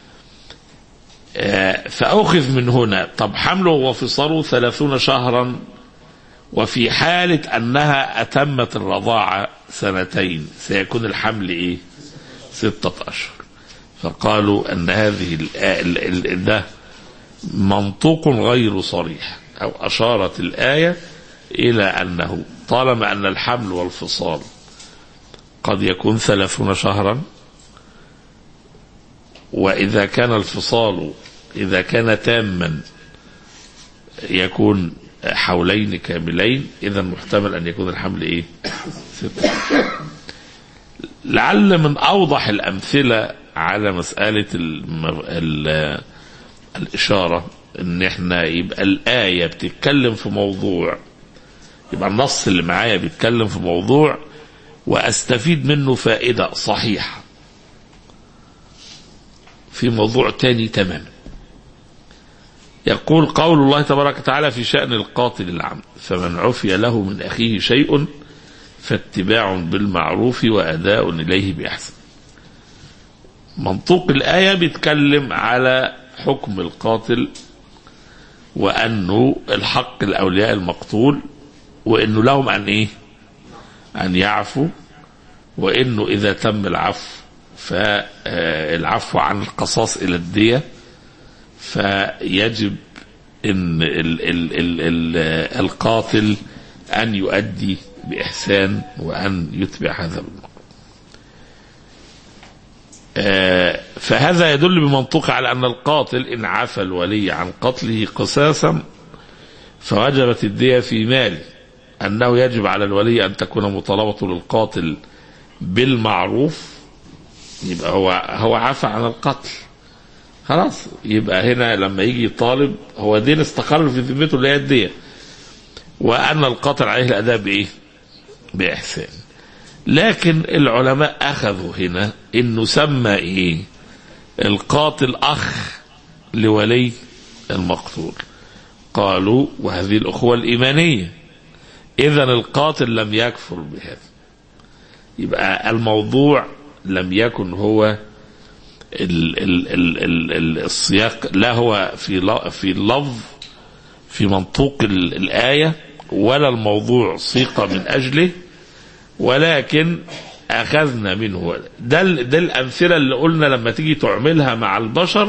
آه، فأخذ من هنا طب حمله وفصاله ثلاثون شهرا وفي حالة أنها أتمت الرضاعة سنتين سيكون الحمل إيه ستة أشهر فقالوا أن هذه ال- ال- ال- ده منطوق غير صريح أو أشارت الآية إلى أنه طالما أن الحمل والفصال قد يكون ثلاثون شهرا وإذا كان الفصال إذا كان تاما يكون حولين كاملين إذا محتمل أن يكون الحمل إيه ستة لعل من أوضح الأمثلة على مسألة الم... ال... الإشارة إن إحنا يبقى الآية بتتكلم في موضوع يبقى النص اللي معايا بيتكلم في موضوع وأستفيد منه فائدة صحيحة في موضوع تاني تماما يقول قول الله تبارك وتعالى في شأن القاتل العمد فمن عفي له من أخيه شيء فاتباع بالمعروف وأداء إليه بإحسان منطوق الآية بيتكلم على حكم القاتل وأنه الحق الأولياء المقتول وأنه لهم أن إيه أن يعفوا وأنه إذا تم العفو فالعفو عن القصاص إلى الدية فيجب ان ال ال ال ال القاتل ان يؤدي باحسان وان يتبع هذا بالمقام. آه، فهذا يدل بمنطق على ان القاتل ان عفى الولي عن قتله قصاصا فوجبت الدية في ماله انه يجب على الولي ان تكون مطالبته للقاتل بالمعروف يبقى هو هو عفى عن القتل خلاص يبقى هنا لما يجي يطالب هو دين استقر في ذمته اللي هي الدية وأن القاتل عليه الأداء بإيه؟ بإحسان لكن العلماء أخذوا هنا إنه سمى إيه؟ القاتل أخ لولي المقتول قالوا وهذه الأخوة الإيمانية إذا القاتل لم يكفر بهذا يبقى الموضوع لم يكن هو ال ال ال ال ال السياق لا هو في ل- في اللفظ في منطوق ال- الآية ولا الموضوع سيق من أجله ولكن أخذنا منه ده ال- ده الأمثلة اللي قلنا لما تيجي تعملها مع البشر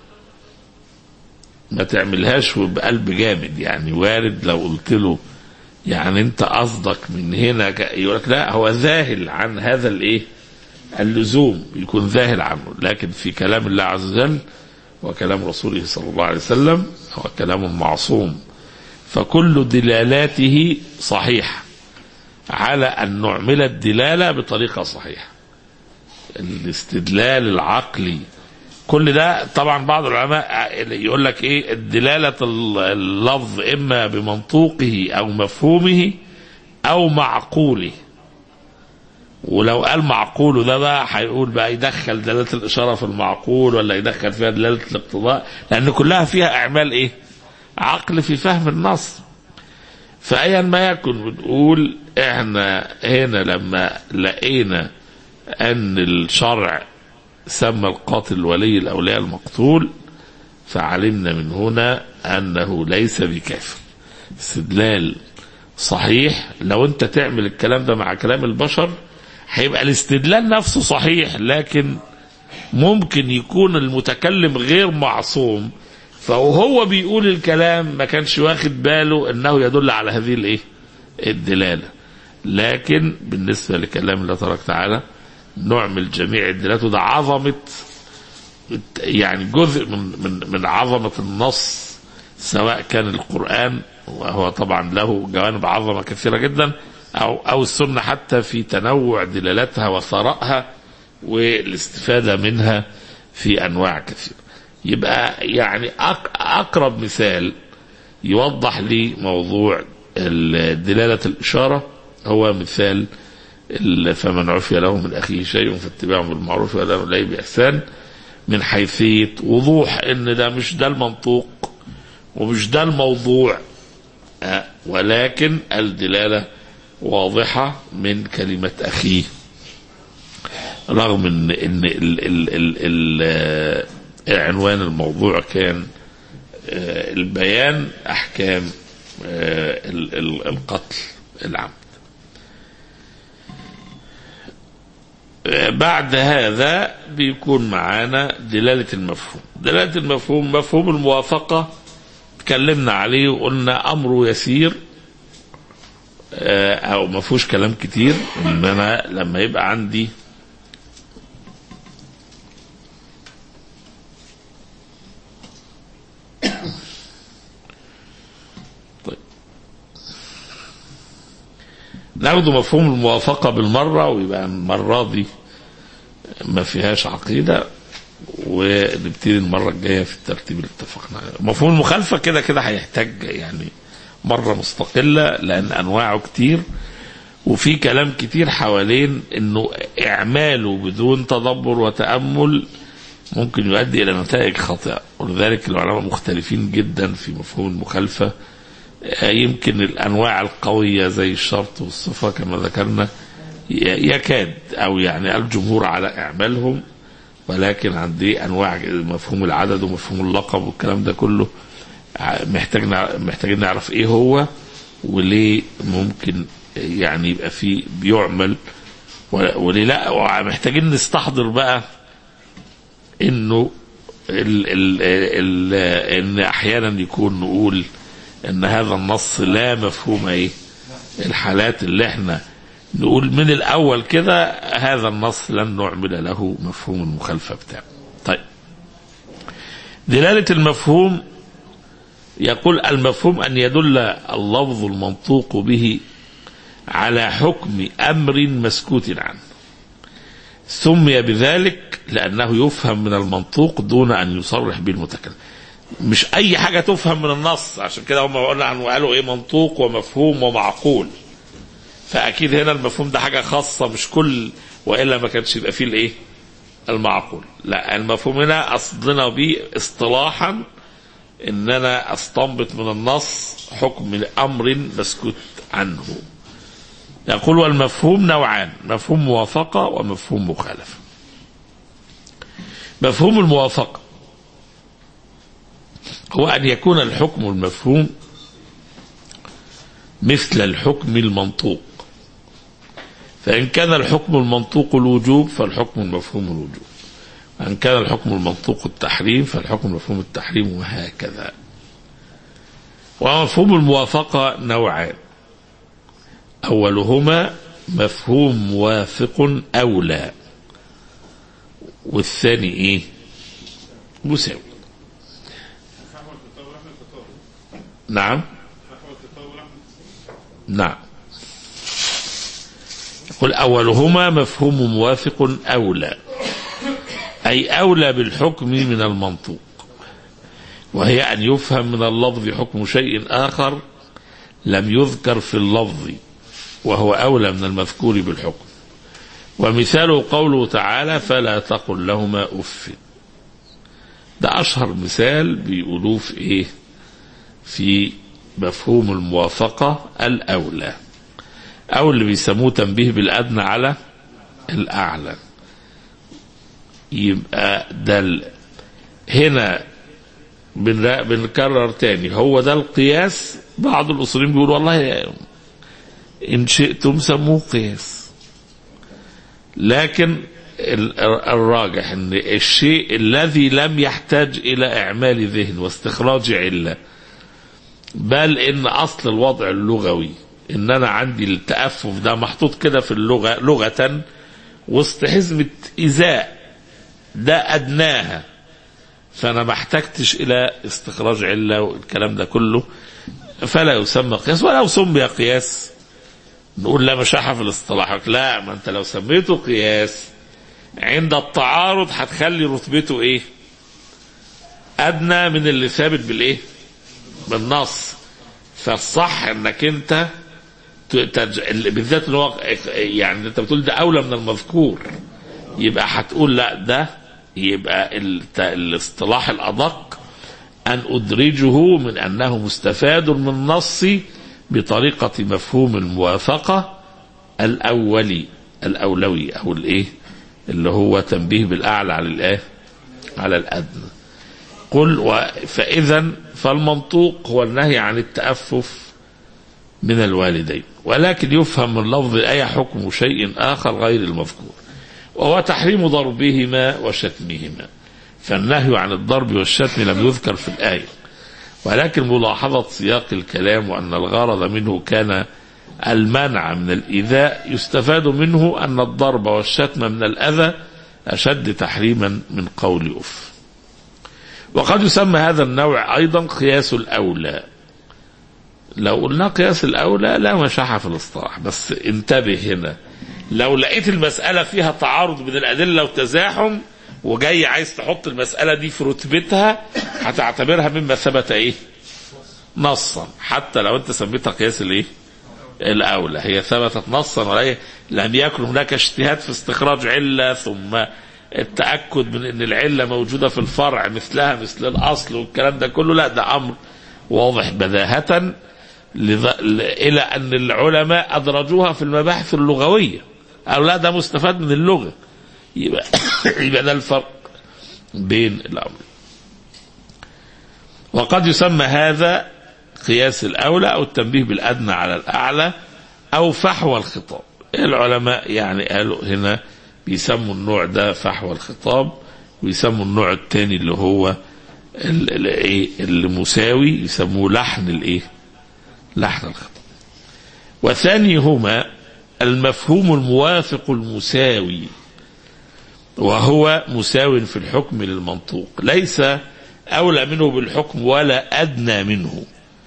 ما تعملهاش بقلب جامد يعني وارد لو قلت له يعني انت قصدك من هنا ك- يقول لك لا هو ذاهل عن هذا الايه اللزوم يكون ذاهل عنه لكن في كلام الله عز وجل وكلام رسوله صلى الله عليه وسلم هو كلام معصوم فكل دلالاته صحيحة على أن نعمل الدلالة بطريقة صحيحة الاستدلال العقلي كل ده طبعا بعض العلماء يقول لك ايه الدلالة اللفظ اما بمنطوقه او مفهومه او معقوله ولو قال معقول ده بقى هيقول بقى يدخل دلالة الإشارة في المعقول ولا يدخل فيها دلالة الاقتضاء لأن كلها فيها أعمال إيه؟ عقل في فهم النص فأيا ما يكن بنقول إحنا هنا لما لقينا أن الشرع سمى القاتل ولي الأولياء المقتول فعلمنا من هنا أنه ليس بكافر استدلال صحيح لو أنت تعمل الكلام ده مع كلام البشر هيبقى الاستدلال نفسه صحيح لكن ممكن يكون المتكلم غير معصوم فهو بيقول الكلام ما كانش واخد باله انه يدل على هذه الايه الدلاله لكن بالنسبه لكلام الله تبارك وتعالى نعمل جميع الدلالات وده عظمه يعني جزء من من من عظمه النص سواء كان القران وهو طبعا له جوانب عظمه كثيره جدا او او السنه حتى في تنوع دلالاتها وثرائها والاستفاده منها في انواع كثيره. يبقى يعني أق- اقرب مثال يوضح لي موضوع ال- دلاله الاشاره هو مثال ال- فمن عفي له من اخيه شيء فاتباع بالمعروف واداء اليه باحسان من حيثيه وضوح ان ده مش ده المنطوق ومش ده الموضوع آه، ولكن الدلاله واضحه من كلمه اخيه رغم ان ان ال ال ال ال آه، عنوان الموضوع كان آه، البيان احكام آه، ال- ال- القتل العمد آه، بعد هذا بيكون معانا دلالة المفهوم دلالة المفهوم مفهوم الموافقة تكلمنا عليه وقلنا أمره يسير آه، أو ما فيهوش كلام كتير إن أنا لما يبقى عندي طيب ناخد مفهوم الموافقة بالمرة ويبقى المرة دي ما فيهاش عقيدة ونبتدي المرة الجاية في الترتيب اللي اتفقنا عليه مفهوم المخالفة كده كده هيحتاج يعني مرة مستقلة لأن أنواعه كتير وفي كلام كتير حوالين انه اعماله بدون تدبر وتامل ممكن يؤدي الى نتائج خاطئه ولذلك العلماء مختلفين جدا في مفهوم المخالفه آه، يمكن الانواع القويه زي الشرط والصفه كما ذكرنا ي- يكاد او يعني الجمهور على اعمالهم ولكن عندي انواع مفهوم العدد ومفهوم اللقب والكلام ده كله ع- محتاج نع- محتاجين نعرف ايه هو وليه ممكن يعني يبقى فيه بيعمل و- وليه لا ومحتاجين نستحضر بقى انه ال ال ال ان احيانا يكون نقول ان هذا النص لا مفهوم ايه الحالات اللي احنا نقول من الاول كده هذا النص لن نعمل له مفهوم المخالفه بتاعه طيب دلاله المفهوم يقول المفهوم ان يدل اللفظ المنطوق به على حكم امر مسكوت عنه سمي بذلك لأنه يفهم من المنطوق دون أن يصرح به المتكلم مش أي حاجة تفهم من النص عشان كده هم قلنا عنه قالوا إيه منطوق ومفهوم ومعقول فأكيد هنا المفهوم ده حاجة خاصة مش كل وإلا ما كانش يبقى فيه الإيه المعقول لا المفهوم هنا قصدنا به اصطلاحا ان انا استنبط من النص حكم امر مسكوت عنه يقول والمفهوم نوعان مفهوم موافقة ومفهوم مخالفة مفهوم الموافقة هو أن يكون الحكم المفهوم مثل الحكم المنطوق فإن كان الحكم المنطوق الوجوب فالحكم المفهوم الوجوب وإن كان الحكم المنطوق التحريم فالحكم المفهوم التحريم وهكذا ومفهوم الموافقة نوعان أولهما مفهوم موافق أو لا والثاني إيه مساوي نعم نعم يقول أولهما مفهوم موافق أولى أي أولى بالحكم من المنطوق وهي أن يفهم من اللفظ حكم شيء آخر لم يذكر في اللفظ وهو أولى من المذكور بالحكم ومثاله قوله تعالى فلا تقل لهما أف ده أشهر مثال بيقولوه في إيه في مفهوم الموافقة الأولى أو اللي بيسموه تنبيه بالأدنى على الأعلى يبقى ده ال- هنا بن- بنكرر تاني هو ده القياس بعض الاصوليين بيقولوا والله ان شئتم سموه قياس لكن ال- الراجح ان الشيء الذي لم يحتاج الى اعمال ذهن واستخراج عله بل ان اصل الوضع اللغوي ان انا عندي التأفف ده محطوط كده في اللغه لغه وسط حزمه ازاء ده ادناها فانا ما احتجتش الى استخراج عله والكلام ده كله فلا يسمى قياس ولو سمي قياس نقول لا مشاحه في الاصطلاح لا ما انت لو سميته قياس عند التعارض هتخلي رتبته ايه ادنى من اللي ثابت بالايه بالنص فالصح انك انت ت- تج... ال- بالذات اللي هو يعني انت بتقول ده اولى من المذكور يبقى هتقول لا ده يبقى الت... الاصطلاح الادق ان ادرجه من انه مستفاد من النص بطريقه مفهوم الموافقه الاولي الاولوي او الايه اللي هو تنبيه بالاعلى على الايه على الادنى قل و... فاذا فالمنطوق هو النهي عن التأفف من الوالدين ولكن يفهم من لفظ الآية حكم شيء آخر غير المذكور وهو تحريم ضربهما وشتمهما فالنهي عن الضرب والشتم لم يذكر في الآية ولكن ملاحظة سياق الكلام وأن الغرض منه كان المنع من الإيذاء يستفاد منه أن الضرب والشتم من الأذى أشد تحريما من قول أف وقد يسمى هذا النوع أيضا قياس الأولى لو قلنا قياس الأولى لا مشاحة في الاصطلاح بس انتبه هنا لو لقيت المسألة فيها تعارض بين الأدلة وتزاحم وجاي عايز تحط المسألة دي في رتبتها هتعتبرها مما ثبت ايه نصا حتى لو انت سميتها قياس الايه الأولى هي ثبتت نصا ولا إيه؟ لم يكن هناك اجتهاد في استخراج علة ثم التأكد من أن العلة موجودة في الفرع مثلها مثل الأصل والكلام ده كله لا ده أمر واضح بداهة لذ... ل... إلى أن العلماء أدرجوها في المباحث اللغوية أو لا ده مستفاد من اللغة يبقى يبقى ده الفرق بين الأمر وقد يسمى هذا قياس الأولى أو التنبيه بالأدنى على الأعلى أو فحوى الخطاب العلماء يعني قالوا هنا بيسموا النوع ده فحوى الخطاب ويسموا النوع الثاني اللي هو الايه المساوي يسموه لحن الايه لحن الخطاب وثانيهما المفهوم الموافق المساوي وهو مساو في الحكم للمنطوق ليس أولى منه بالحكم ولا أدنى منه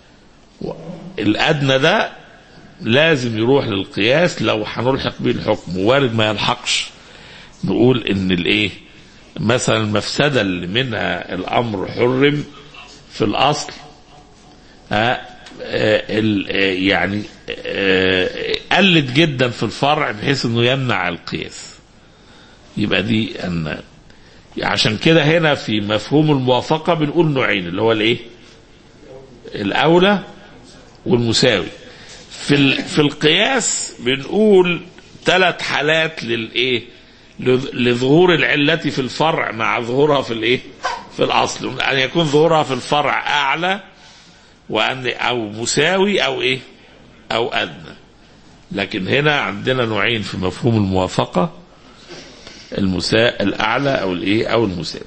الأدنى ده لازم يروح للقياس لو هنلحق به الحكم وارد ما يلحقش نقول ان الايه مثلا المفسدة اللي منها الامر حرم في الاصل آه يعني آه قلت جدا في الفرع بحيث انه يمنع القياس يبقى دي ان عشان كده هنا في مفهوم الموافقة بنقول نوعين اللي هو الايه الاولى والمساوي في في القياس بنقول ثلاث حالات للايه لظهور العلة في الفرع مع ظهورها في الايه في الاصل ان يكون ظهورها في الفرع اعلى وان او مساوي او ايه او ادنى لكن هنا عندنا نوعين في مفهوم الموافقة المساء الاعلى او الايه او المساوي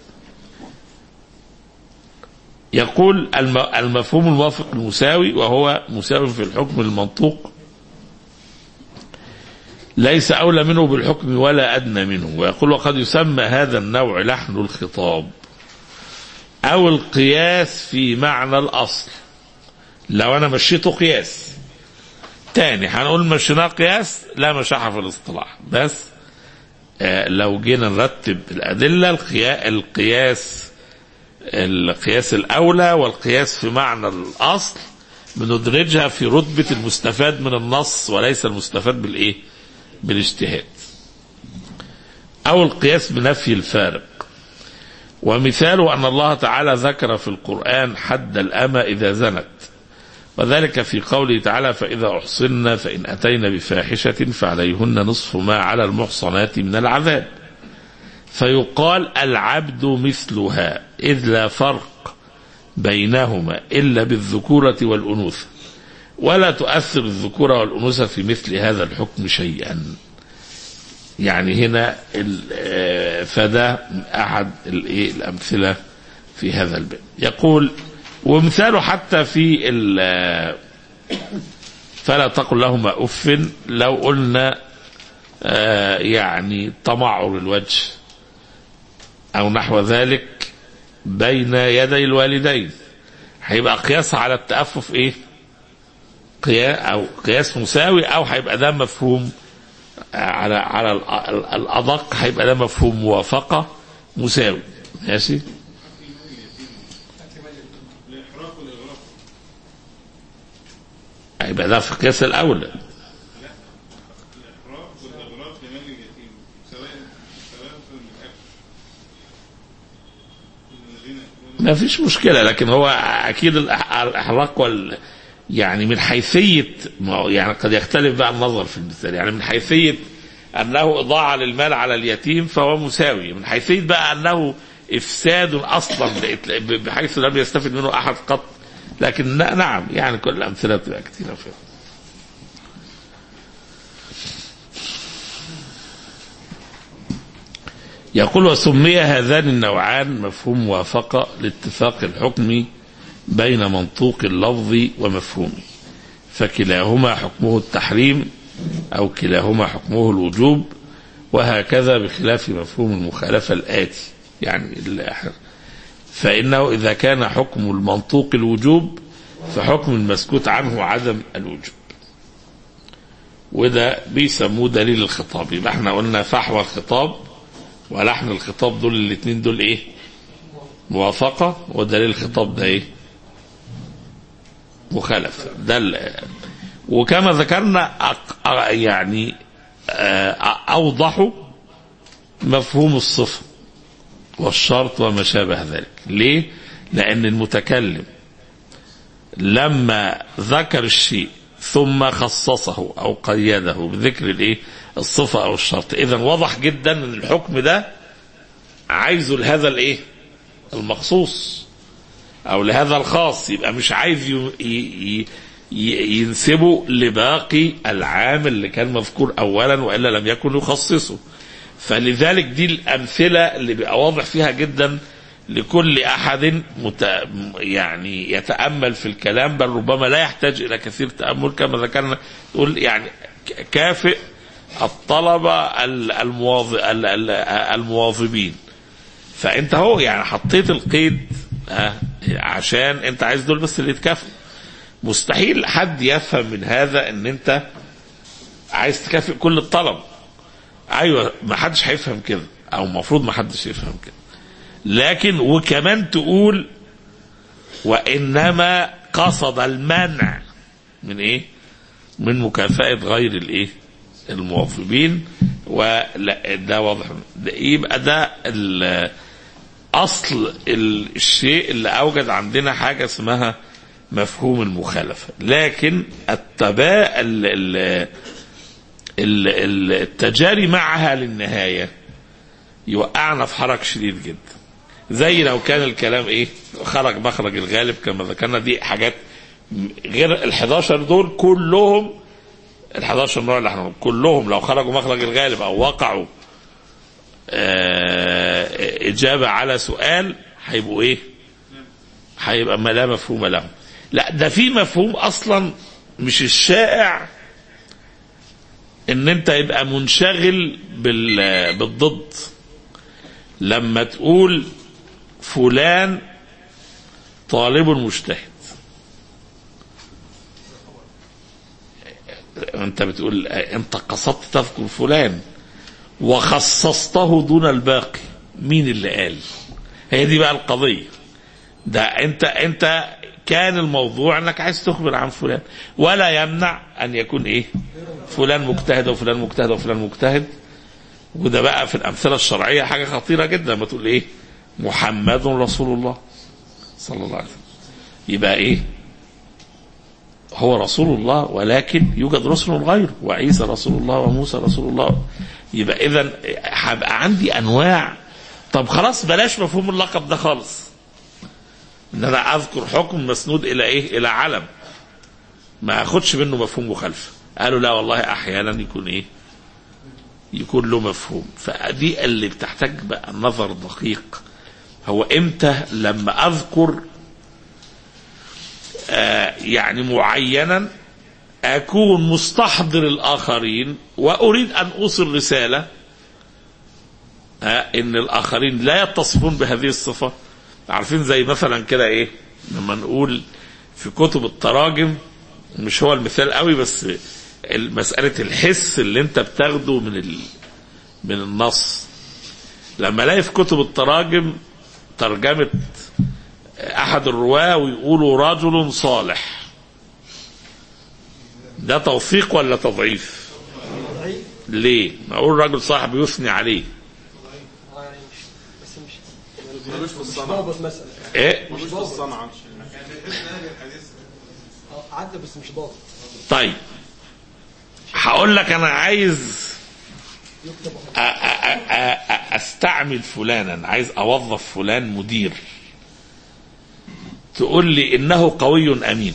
يقول المفهوم الموافق المساوي وهو مساوي في الحكم المنطوق ليس أولى منه بالحكم ولا أدنى منه ويقول وقد يسمى هذا النوع لحن الخطاب أو القياس في معنى الأصل لو أنا مشيته قياس تاني هنقول مشيناه قياس لا مشاحة في الاصطلاح بس آه لو جينا نرتب الأدلة القياس القياس الأولى والقياس في معنى الأصل بندرجها في رتبة المستفاد من النص وليس المستفاد بالإيه؟ بالاجتهاد. أو القياس بنفي الفارق. ومثاله أن الله تعالى ذكر في القرآن حد الأمة إذا زنت. وذلك في قوله تعالى فإذا أحصن فإن أتينا بفاحشة فعليهن نصف ما على المحصنات من العذاب. فيقال العبد مثلها إذ لا فرق بينهما إلا بالذكورة والأنوثة ولا تؤثر الذكورة والأنوثة في مثل هذا الحكم شيئا يعني هنا ال- آه، فده أحد الإيه الأمثلة في هذا الباب يقول ومثاله حتى في ال- آه، فلا تقل لهما أف لو قلنا آه، يعني تمعر الوجه أو نحو ذلك بين يدي الوالدين هيبقى قياس على التأفف إيه؟ قياس أو قياس مساوي أو هيبقى ده مفهوم على على ال- ال- الأدق هيبقى ده مفهوم موافقة مساوي ماشي؟ الإحراق والإغراق هيبقى ده في القياس الأولى الإحراق والإغراق لمال اليتيم سواء سواء من الأكل الذين يأكلون ما فيش مشكلة لكن هو أكيد الإح- الإحراق وال يعني من حيثية ما هو يعني قد يختلف بقى النظر في المثال يعني من حيثية أنه إضاعة للمال على اليتيم فهو مساوي من حيثية بقى أنه إفساد أصلا بحيث لم يستفد منه أحد قط لكن ن- نعم يعني كل الأمثلة بتبقى كثيرة فيها يقول وسمي هذان النوعان مفهوم موافقة لاتفاق الحكم بين منطوق اللفظ ومفهومه فكلاهما حكمه التحريم أو كلاهما حكمه الوجوب وهكذا بخلاف مفهوم المخالفة الآتي يعني اللي إحنا- فإنه إذا كان حكم المنطوق الوجوب فحكم المسكوت عنه عدم الوجوب وده بيسموه دليل الخطاب يبقى احنا قلنا فحوى الخطاب ولحن الخطاب دول الاثنين دول ايه موافقة ودليل الخطاب ده ايه مخالفة ده ال- وكما ذكرنا أق- أ- يعني آه، أوضح مفهوم الصفة والشرط وما شابه ذلك ليه لأن المتكلم لما ذكر الشيء ثم خصصه أو قيده بذكر الايه الصفة أو الشرط إذا واضح جدا أن الحكم ده عايزه لهذا الايه المخصوص او لهذا الخاص يبقى مش عايز ي- ي- ي- ينسبه لباقي العام اللي كان مذكور اولا والا لم يكن يخصصه فلذلك دي الامثله اللي بيبقى واضح فيها جدا لكل احد مت... يعني يتامل في الكلام بل ربما لا يحتاج الى كثير تامل كما ذكرنا تقول يعني ك- كافئ الطلبه ال- المواظ... ال- ال- المواظبين فانت هو يعني حطيت القيد ها عشان انت عايز دول بس اللي يتكافئوا مستحيل حد يفهم من هذا ان انت عايز تكافئ كل الطلب ايوه ما حدش هيفهم كده او المفروض ما حدش يفهم كده لكن وكمان تقول وانما قصد المنع من ايه من مكافأة غير الايه المواظبين ولا ده واضح ده يبقى ده ال- اصل ال- الشيء اللي اوجد عندنا حاجه اسمها مفهوم المخالفه لكن التبا ال- ال- ال- ال- التجاري معها للنهايه يوقعنا في حرج شديد جدا زي لو كان الكلام ايه خرج مخرج الغالب كما ذكرنا دي حاجات غير ال 11 دول كلهم ال 11 نوع اللي احنا كلهم لو خرجوا مخرج الغالب او وقعوا آه، إجابة على سؤال هيبقوا إيه؟ هيبقى ما لا مفهوم له. لا ده في مفهوم أصلا مش الشائع إن أنت يبقى منشغل بال بالضد. لما تقول فلان طالب مجتهد. أنت بتقول أنت قصدت تذكر فلان وخصصته دون الباقي مين اللي قال هي دي بقى القضية ده انت انت كان الموضوع انك عايز تخبر عن فلان ولا يمنع ان يكون ايه فلان مجتهد وفلان مجتهد وفلان مجتهد وده بقى في الامثله الشرعيه حاجه خطيره جدا لما تقول ايه محمد رسول الله صلى الله عليه وسلم يبقى ايه هو رسول الله ولكن يوجد رسل غيره وعيسى رسول الله وموسى رسول الله يبقى اذا هبقى عندي انواع طب خلاص بلاش مفهوم اللقب ده خالص ان انا اذكر حكم مسنود الى ايه الى علم ما اخدش منه مفهوم مخالفه قالوا لا والله احيانا يكون ايه يكون له مفهوم فدي اللي بتحتاج بقى نظر دقيق هو امتى لما اذكر آه يعني معينا اكون مستحضر الاخرين واريد ان اوصل رساله آه ان الاخرين لا يتصفون بهذه الصفه عارفين زي مثلا كده ايه لما نقول في كتب التراجم مش هو المثال قوي بس مسألة الحس اللي انت بتاخده من ال... من النص لما الاقي في كتب التراجم ترجمة احد الرواة ويقولوا رجل صالح ده توثيق ولا تضعيف ليه ما اقول رجل صالح بيثني عليه بس مش ملوش في مش الصنعة ضابط مثلا ايه ملوش في الصنعة اه عدى بس مش ضابط طيب هقول لك انا عايز يكتب أ- أ- أ- أ- استعمل فلانا عايز اوظف فلان مدير تقول لي انه قوي امين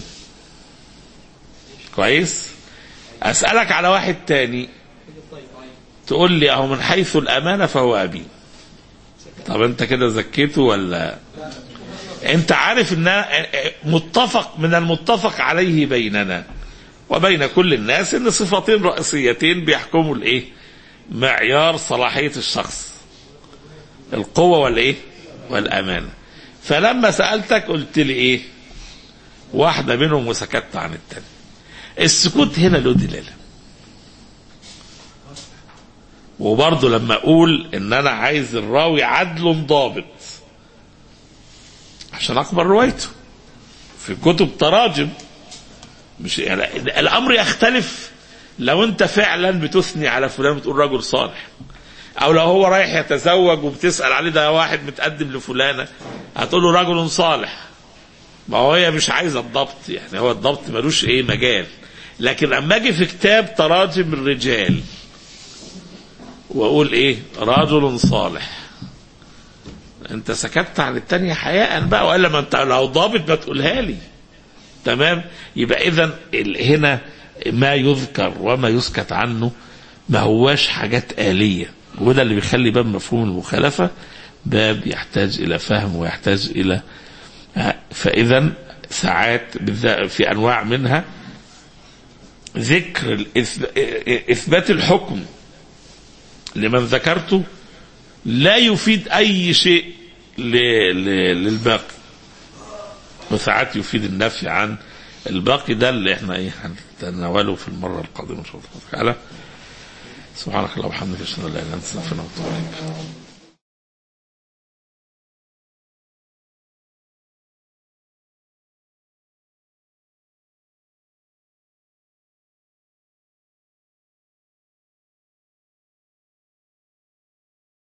كويس اسالك على واحد تاني تقول لي اهو من حيث الامانه فهو امين طب انت كده زكيته ولا انت عارف ان متفق من المتفق عليه بيننا وبين كل الناس ان صفتين رئيسيتين بيحكموا الايه معيار صلاحيه الشخص القوه والايه والامانه فلما سالتك قلت لي ايه واحده منهم وسكت عن التاني السكوت هنا له دلاله وبرضه لما اقول ان انا عايز الراوي عدل ضابط عشان اقبل روايته في كتب تراجم مش يعني الامر يختلف لو انت فعلا بتثني على فلان بتقول رجل صالح او لو هو رايح يتزوج وبتسال عليه ده واحد متقدم لفلانه هتقول له رجل صالح ما هو هي مش عايزه الضبط يعني هو الضبط ملوش ايه مجال لكن اما اجي في كتاب تراجم الرجال واقول ايه رجل صالح انت سكت عن التانية حياء بقى والا ما انت لو ضابط ما تقولها لي تمام يبقى اذا هنا ما يذكر وما يسكت عنه ما هواش حاجات آلية وده اللي بيخلي باب مفهوم المخالفة باب يحتاج إلى فهم ويحتاج إلى فإذا ساعات بالذات في أنواع منها ذكر الإثب- إثبات الحكم لمن ذكرته لا يفيد أي شيء ل- ل- للباقي وساعات يفيد النفي عن الباقي ده اللي احنا ايه هنتناوله في المره القادمه ان شاء الله تعالى سبحانك اللهم وبحمدك اشهد ان لا اله الا انت استغفرك واتوب اليك